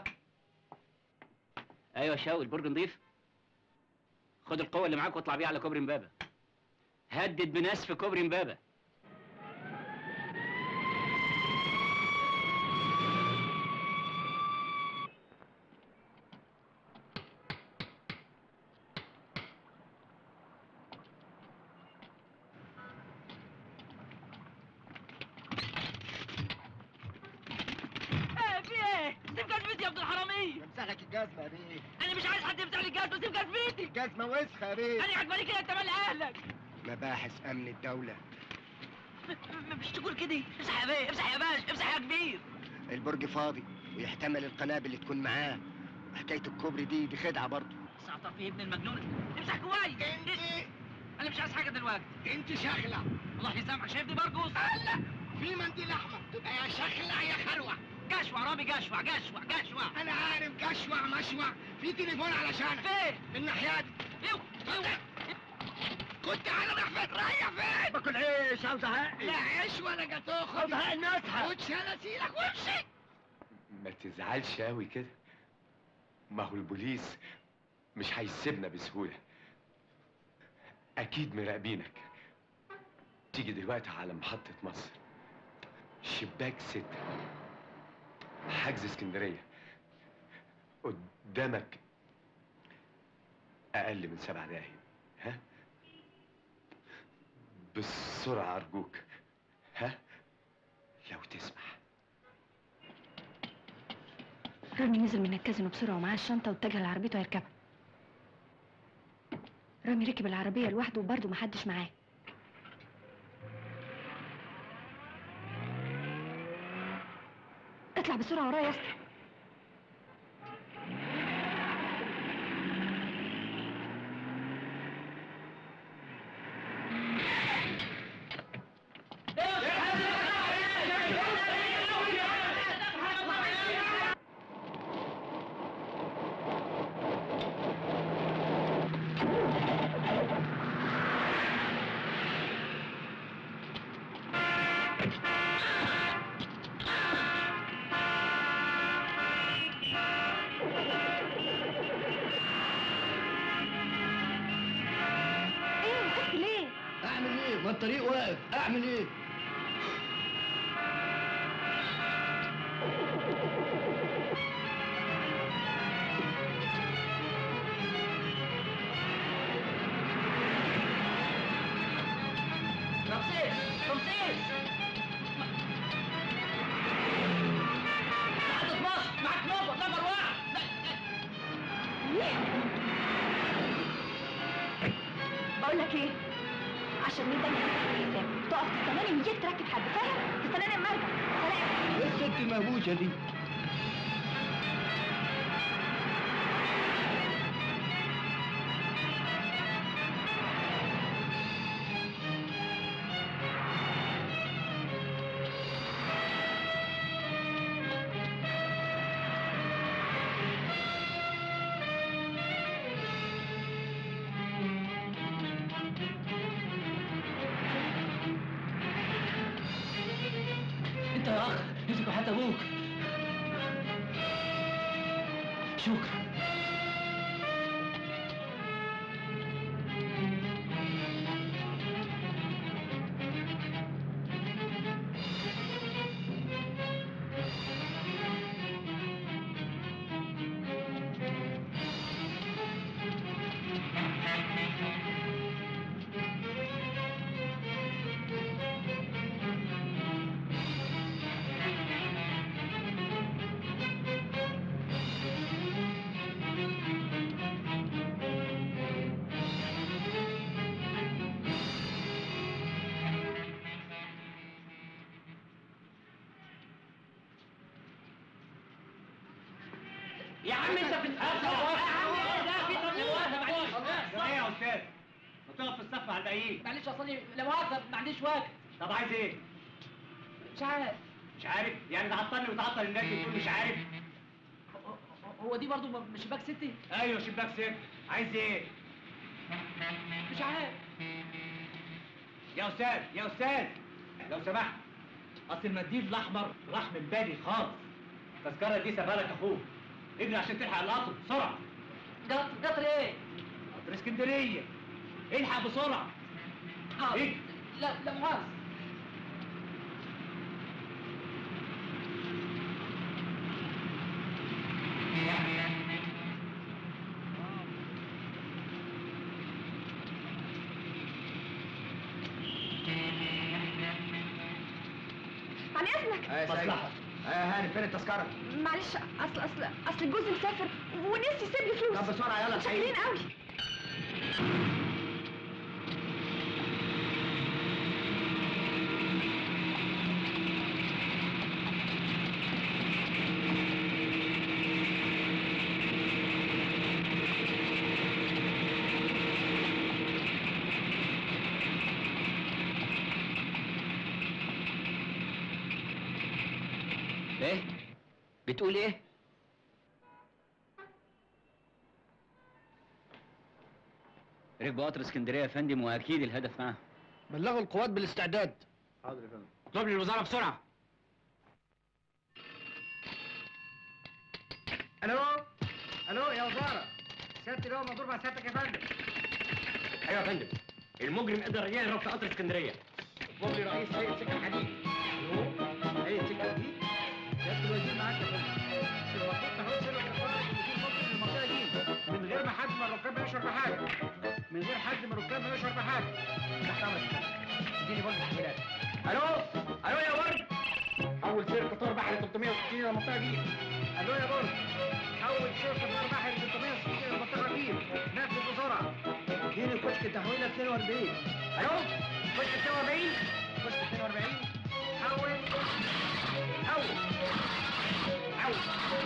ايوه شاوي البرج نضيف خد القوه اللي معاك واطلع بيها على كوبري امبابه هدد بناس في كوبري امبابه ايه في ايه؟ سيب جزمتي يا ابن الحرامية امسحك الجزمة دي انا مش عايز حد يمسح لي الجزمة سيب جزمتي الجزمة وسخة يا بيه انا عجباني كده انت مال اهلك مباحث أمن الدولة م- مش تقول كده امسح يا بيه امسح يا باشا امسح يا كبير البرج فاضي ويحتمل القنابل اللي تكون معاه حكاية الكوبري دي دي خدعة برضه سعطر في ابن المجنون امسح كويس انت انا مش عايز حاجه دلوقتي انت شغلة الله يسامحك شايفني برقص لا في منديل أحمر تبقى يا شخلع يا خروع جشوع رامي جشوع جشوع جشوع أنا عارف جشوع مشوع في تليفون علشانك فين؟ الناحية دي ايوه ايوه كنت على رايح فين رايح فين؟ باكل عيش عاوز هقي لا عيش ولا جاتوه خد هقي الناس خد شلاسيلك وامشي ما تزعلش قوي كده ما هو البوليس مش هيسيبنا بسهولة أكيد مراقبينك تيجي دلوقتي على محطة مصر شباك ستة حجز اسكندرية قدامك أقل من سبع دقايق ها بالسرعة أرجوك ها لو تسمح رامي نزل من الكازينو بسرعة ومعاه الشنطة واتجه لعربيته يركبها رامي ركب العربية لوحده وبرضه محدش معاه اطلع بسرعة ورايا يا اسطى ايه وقفت ليه؟ أعمل إيه؟ ما الطريق واقف أعمل إيه؟ رمسيس رمسيس محطة مصر معاك نوبة نمبر واحد بقول لك ايه؟ عشان انت اللي الحساب تقف تستناني من جيت تركب حد فاهم؟ تستناني اما ارجع سلام إيه الست المهبوشة دي؟ انت يا اخ مسكوا حتى ابوك شكرا يا عم انت بتتهزر يا عم ايه ده في تطوير معلش ايه يا استاذ؟ ما تقف في الصف مع الباقيين معلش اصلي لا مؤاخذه ما عنديش وقت طب عايز ايه؟ مش عارف مش عارف؟ يعني تعطلني وتعطل الناس تقول مش عارف؟ هو دي برضو مش شباك ستي ايوه شباك ست عايز ايه؟ مش عارف يا استاذ يا استاذ لو سمحت اصل المنديل الاحمر راح من بالي خالص التذكره دي سابها لك اخوك اجري عشان تلحق القطر بسرعه قطر قطر ايه؟ قطر اسكندريه الحق بسرعه حاضر إيه؟ لا لا مؤاخذه عن اذنك ايه مصلحة. ايه هاني فين التذكره معلش اصل اصل اصل الجوز مسافر ونسي يسيب لي فلوس طب بسرعة يلا الحقيقة. شاكرين قوي ايه؟ بتقول ايه؟ ركبوا قطر اسكندريه يا فندم واكيد الهدف معاه بلغوا القوات بالاستعداد حاضر يا فندم اطلب لي الوزاره بسرعه الو الو يا وزاره سيادتي لو مضروب مع سيادتك يا فندم ايوه يا فندم المجرم قدر يهرب في قطر اسكندريه بوبلي رئيس هيئه سكه الحديد الو هيئه سكه الحديد سياده الوزير معاك يا فندم المفروض تحط سلوك القطر اللي فيه مصر للمنطقه دي من غير ما حد من الركاب يشعر بحاجه من غير حد من الركاب ما يشعر بحاجه تحت امرك يا فندم اديني برضه تحويلات الو الو يا ورد حول سير قطار بحري 360 الى المنطقه دي الو يا برد حول سير قطار بحري 360 الى المنطقه دي نفذ بسرعه اديني كشك تحويله 42 الو كشك 42 كشك 42 حول حول حول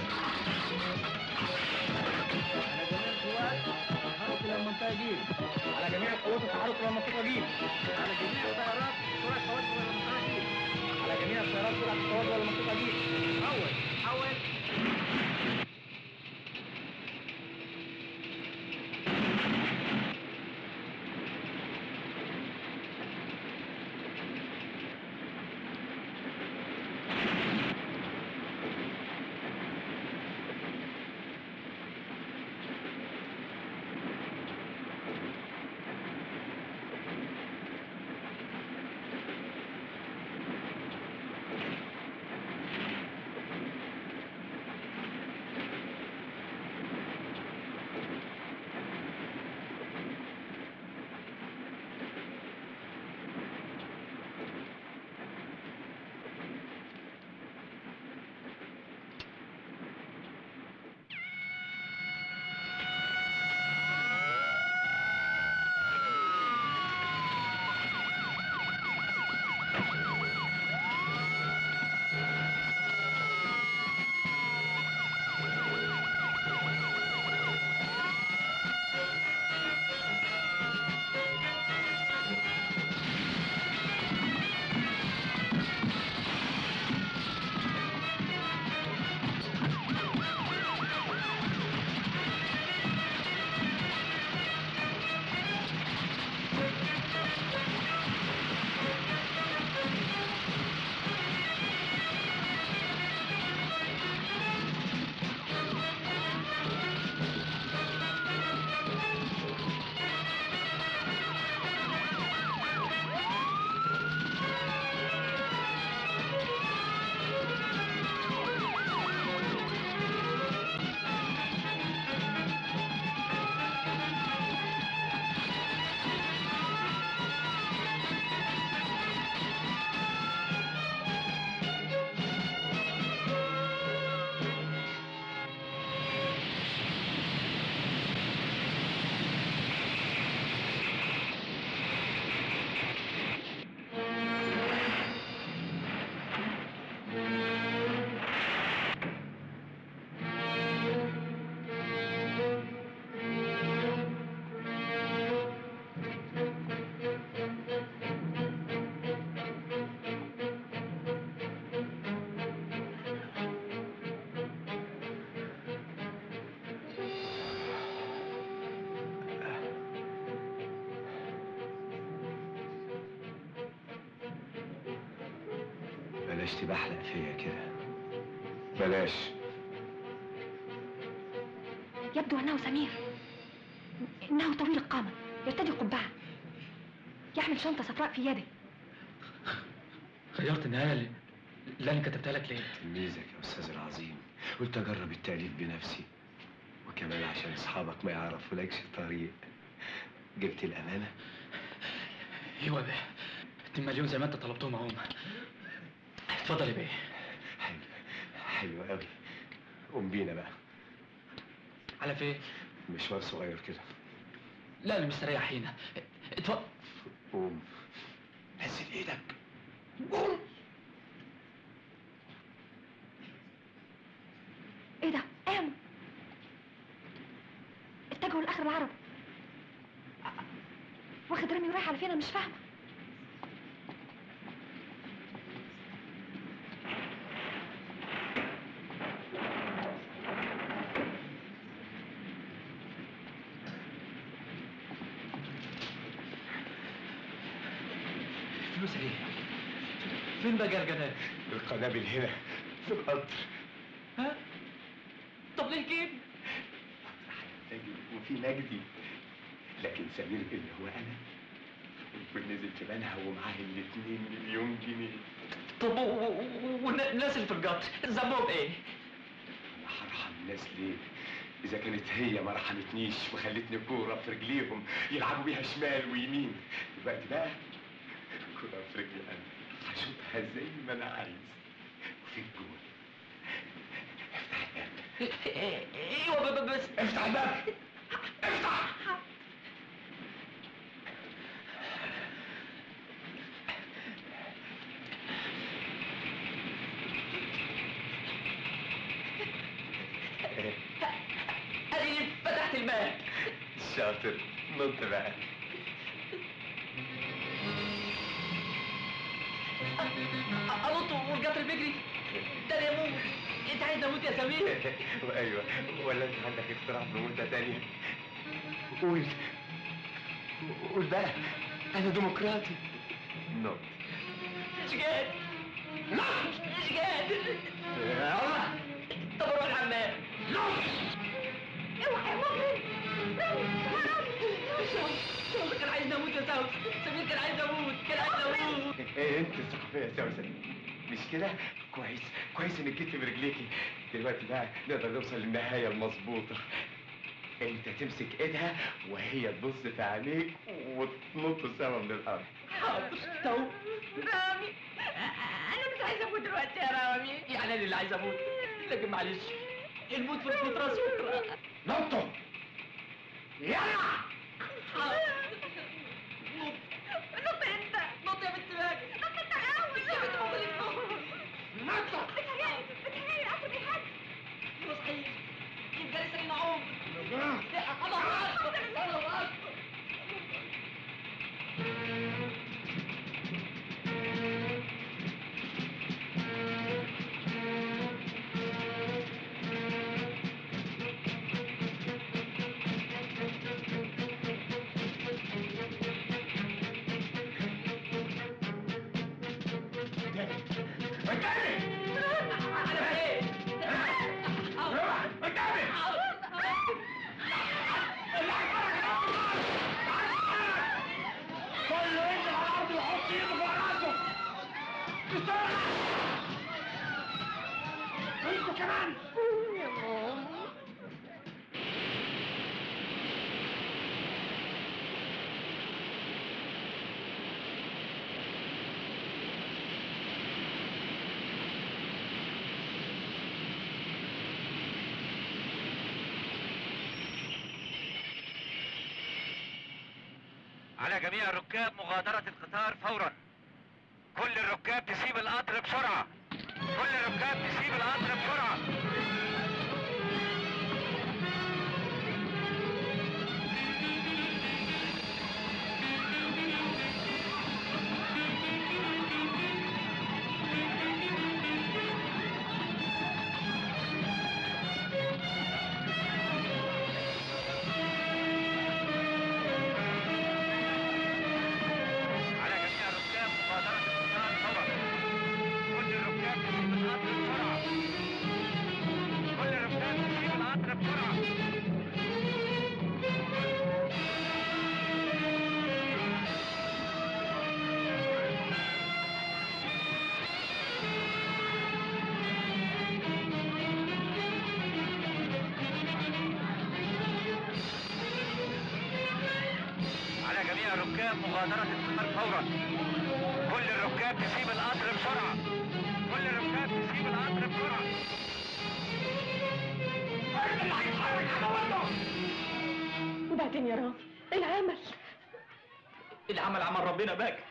على جميع القوات التحرك الى المنطقه دي على جميع القوات التحرك الى المنطقه دي على جميع السيارات سرعه التوجه الى المنطقه دي على جميع السيارات سرعه التوجه الى المنطقه دي حول حول بلاش تبحلق فيا كده بلاش يبدو انه سمير انه طويل القامه يرتدي قبعه يحمل شنطه صفراء في يده غيرت النهايه اللي, اللي انا كتبتها لك ليه؟ تلميذك يا استاذ العظيم قلت اجرب التاليف بنفسي وكمان عشان اصحابك ما يعرفولكش الطريق جبت الامانه ايوه بيه اتنين مليون زي ما انت طلبتهم اهم اتفضل يا بيه حلو حلو قوي قوم بينا بقى على فين؟ مشوار صغير كده لا انا مستريح هنا اتفضل قوم نزل ايدك ايه ده قاموا اتجهوا لاخر العرب واخد رامي ورايح على فين انا مش فاهمه فلوس ايه؟ فين بقى الجنات؟ القنابل هنا في القطر ها؟ طب ليه كده؟ تاجر وفي نجدي لكن سمير اللي هو انا يكون نزل في بنها ومعاه الاتنين مليون جنيه طب و- و- والناس اللي في القطر ذنبهم ايه؟ انا هرحم الناس ليه اذا كانت هي ما رحمتنيش وخلتني كوره في رجليهم يلعبوا بيها شمال ويمين دلوقتي بقى كوره في رجلي انا هشوطها زي ما انا عايز وفي الجول ايوه ب- ب- بس افتح الباب افتح اديني فتحت الباب شاطر نط بقى انط والقطر بيجري ده انا يموت انت عايز اموت يا سمير ايوه ولا انت عندك اقتراح بموتة تانية قول قول بقى انا ديمقراطي نط مش قادر مش قادر طب اروح الحمام اوعى يا مجرم سمير كان عايز اموت يا سوس سمير كان عايز اموت كان عايز اموت ايه انت الصحفية يا سوسن مش كده كويس كويس انك جيتي برجليكي دلوقتي بقى نقدر نوصل للنهاية المظبوطة انت تمسك ايدها وهي تبص في عينيك وتنطوا سوا من الارض حاضر تو رامي انا مش عايزه اموت دلوقتي يا رامي يعني انا اللي عايز اموت لكن معلش الموت في الفطره ستره نطوا يلا نط انت نط يا بنت باك نط انت الاول يا بنت مغلق نط بتهيألي بتهيألي القطر بيحد ايوه صحيح يبقى لسه لنا عمر الله اكبر الله اكبر كله ينزل على الارض ويحط ايده فوق راسه بسرعه انتوا كمان على جميع الركاب مغادرة القطار فورا كل الركاب تسيب القطر بسرعة كل الركاب تسيب القطر بسرعة على جميع الركاب مغادرة القطار فورا كل الركاب الركاب مغادرة القطار فورا كل الركاب تسيب القطر بسرعة كل الركاب تسيب القطر بسرعة وبعدين يا رافي العمل العمل عمل ربنا باك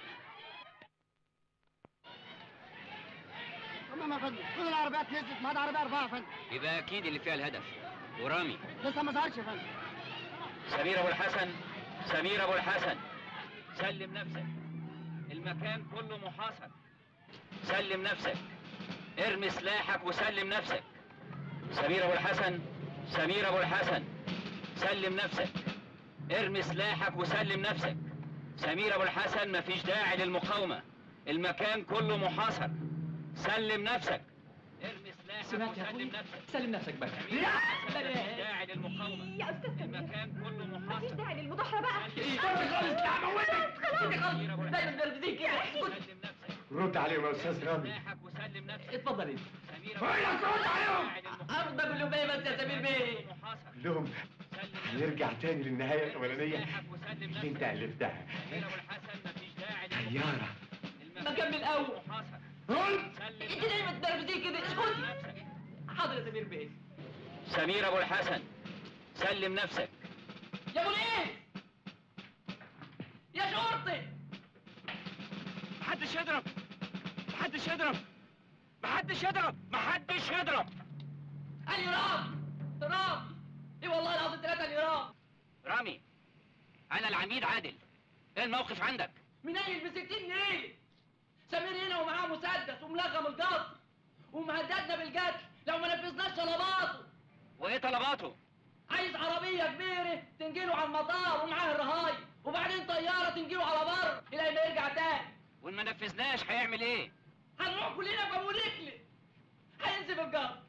تمام يا فندم كل العربيات نزلت ما عدا عربيه اربعه يا فندم يبقى اكيد اللي فيها الهدف ورامي لسه ما ظهرش يا فندم سمير ابو الحسن سمير ابو الحسن سلم نفسك المكان كله محاصر سلم نفسك ارمي سلاحك وسلم نفسك سمير ابو الحسن سمير ابو الحسن سلم نفسك ارمي سلاحك وسلم نفسك سمير ابو الحسن مفيش داعي للمقاومة المكان كله محاصر سلم نفسك ارمي سلاحك سمعت يا وسلم أخوي؟ نفسك سلم نفسك بقى لا مفيش داعي للمقاومة يا استاذ المكان كله محاصر مفيش داعي للمضاحله بقى خالص لا هموتك خلاص دايما برديك يا اخي رد عليهم يا استاذ رامي اتفضل انت بقول لك رد عليهم ارد بقول لهم ايه بس يا سمير بيه لهم هنرجع تاني للنهايه الاولانيه اللي انت الفتها طياره ما كمل اول انت دايما تدربزين كده اسكتي حاضر يا سمير بيه سمير ابو الحسن سلم نفسك يا بوليس يا شرطي محدش يضرب محدش يضرب محدش يضرب محدش يضرب علي رامي رامي ايه والله العظيم ثلاثة علي رامي رامي انا العميد عادل ايه الموقف عندك منيل ب 60 نيل سمير هنا ومعاه مسدس وملغم القطر ومهددنا بالقتل لو ما نفذناش طلباته وايه طلباته عايز عربية كبيرة تنجيله على المطار ومعاه الرهاي وبعدين طيارة تنجيله على بر إلى ما يرجع تاني وان ما نفذناش هيعمل ايه هنروح كلنا في ابو رجلي هينزل القطر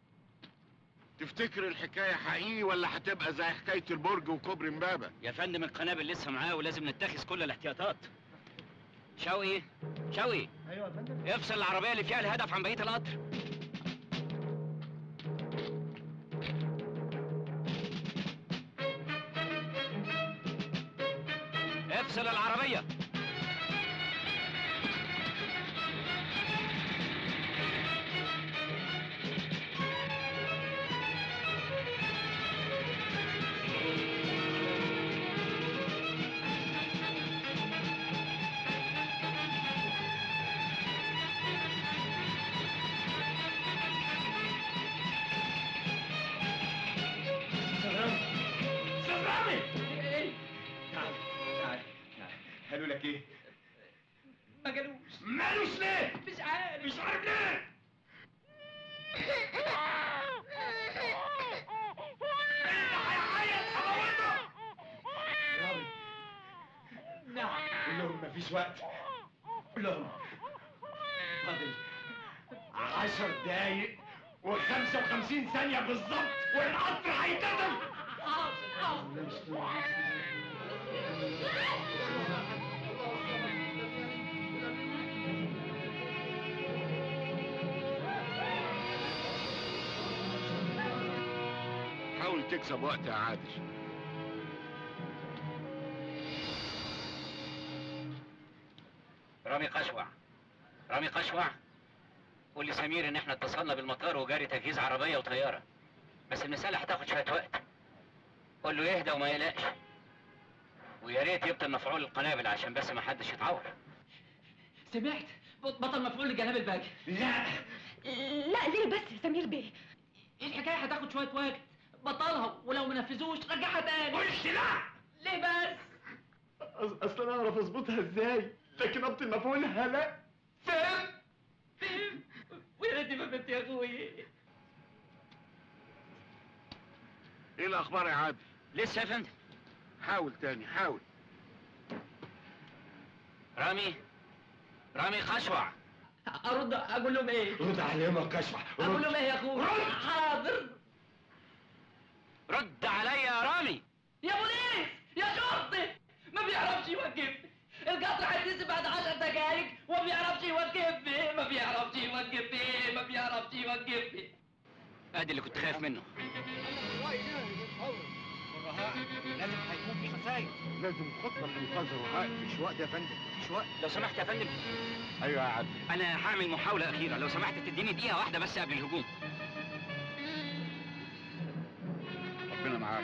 تفتكر الحكايه حقيقي ولا هتبقى زي حكايه البرج وكوبري امبابه يا فندم القنابل لسه معاه ولازم نتخذ كل الاحتياطات شوقي شوقي ايوه يا فندم افصل العربيه اللي فيها الهدف عن بقيه القطر افصل العربيه استاذ رامي ايه تعال تعال قالوا لك ايه ما قالوش مالوش ليه مش عارف مش عارف ليه رامي نعم قول لهم مفيش وقت قول لهم فاضل عشر دقايق وخمسة وخمسين ثانية بالظبط والقطر هيتقدم حاضر حاضر حاول تكسب وقت يا عادل رامي قشوع رامي قشوع قول لسمير ان احنا اتصلنا بالمطار وجاري تجهيز عربيه وطياره بس المساله هتاخد شويه وقت قول له يهدى وما يقلقش ويا ريت يبطل مفعول القنابل عشان بس ما حدش يتعور سمعت بطل مفعول لجناب الباقي لا لا ليه بس يا سمير بيه الحكايه هتاخد شويه وقت بطلها ولو ما نفذوش رجعها تاني قلت لا ليه بس أص- اصل انا اعرف اظبطها ازاي لكن ابطل مفعولها لا فاهم فاهم ويا ريتني ما فهمت يا اخوي ايه الاخبار يا عادل لسه يا فندم حاول تاني حاول رامي رامي قشوع ارد اقول لهم ايه رد عليهم يا كشفع اقول لهم ايه يا اخوي حاضر رد عليا يا رامي يا بوليس يا شرطي ما بيعرفش يوقف القطر هيتنزل بعد عشر دقايق وما بيعرفش يوقف ما بيعرفش يوقف ما بيعرفش يوقف ادي اللي كنت خايف منه رهائن لازم هيكون في خسائر لازم خطه لانقاذ الرهائن مفيش وقت يا فندم مفيش وقت لو سمحت يا فندم ايوه يا عدلي انا هعمل محاوله اخيره لو سمحت تديني دقيقه واحده بس قبل الهجوم ربنا معاك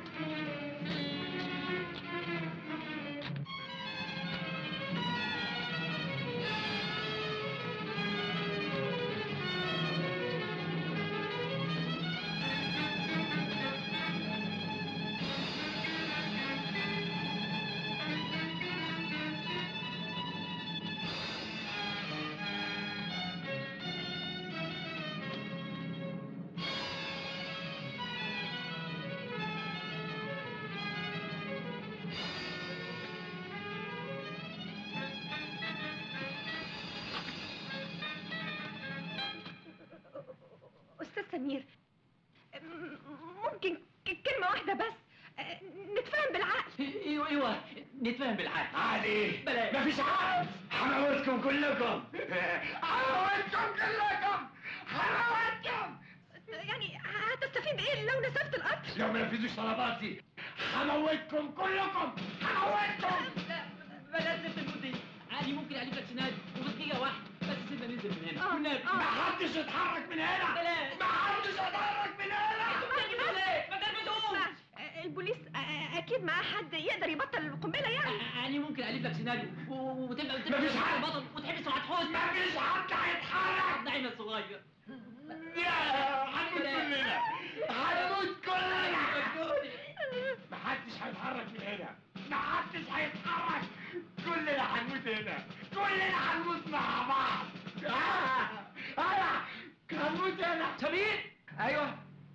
استاذ سمير م- ممكن ك- كلمه واحده بس آه، نتفاهم بالعقل ايوه ايوه نتفاهم بالعقل عادي بلاش مفيش عقل هموتكم كلكم هموتكم كلكم هموتكم يعني هتستفيد ايه لو نسفت القطر لو ما نفذوش طلباتي هموتكم كلكم هموتكم بلاش نفس المدة عادي ممكن عليك لك سناد وفي دقيقة واحدة بس سيبنا ننزل من هنا آه، والنبي. آه. ما حدش يتحرك من هنا بلاش ما حدش يتحرك من هنا انتوا بتعملوا ليه؟ ما تلبسوش آه، البوليس آه، اكيد معاه حد يقدر يبطل القنبله يعني يعني ممكن ألف لك سيناريو و- و- وتبقى مفيش حد. بطل وتحبس وهتحوز مفيش حد هيتحرك نعيم الصغير يا هنموت كلنا هنموت كلنا ما حدش هيتحرك من هنا ما حدش هيتحرك كلنا هنموت هنا كلنا هنموت مع بعض آه. انا هنموت هنا سمير ايوه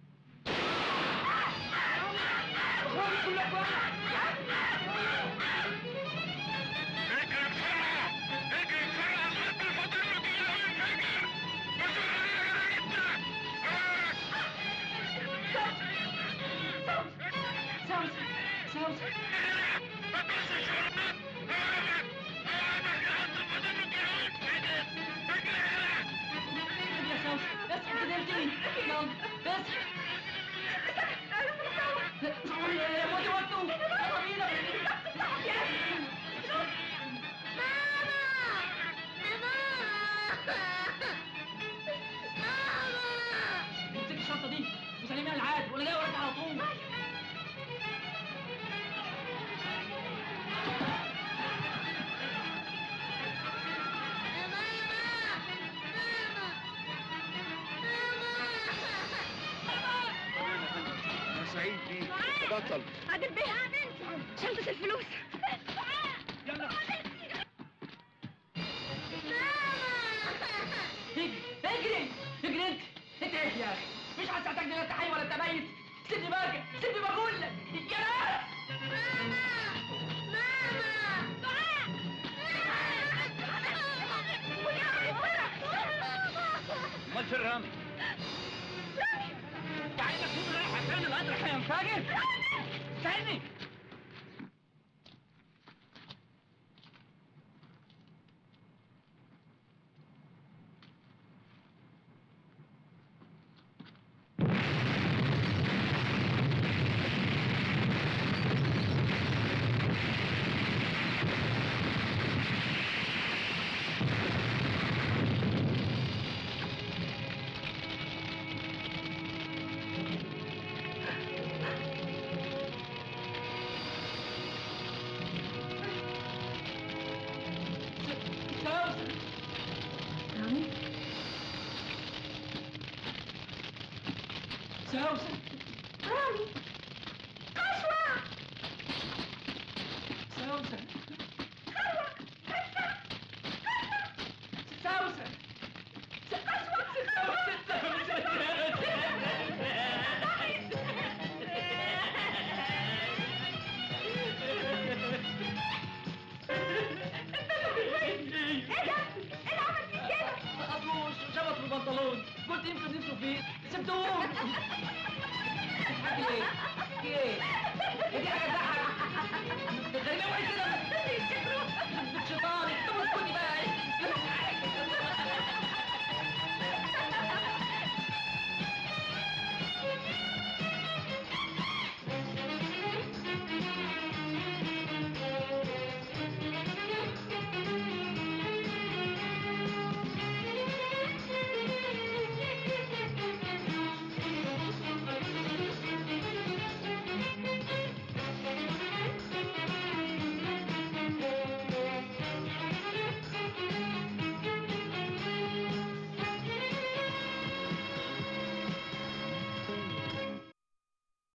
خد كلكم سوس سوس يا سوس اصحى كده ارجعي يلا اصحى يا ودي وقته يلا بينا امسك الشنطة دي وسلميها العاد وانا جاي وراك على طول انا سعيد بيك بطل عادل بيه شنطه الفلوس يلا اجري اجري اجري انت انت ايه يا اخي مش هتحتاج لا تحي ولا تبيت سيبني بقى سيبني بقول لك يا ناس امال فين رامي؟ يعني تكون رايحه فين القدر هينفجر؟ استني سوسن رامي سوسن رامي قسوة سوسن سوسن ايه ده؟ ايه اللي عمل فيك كده؟ أبوش شبط في البنطلون قلت يمكن نفسه فيه سبتوه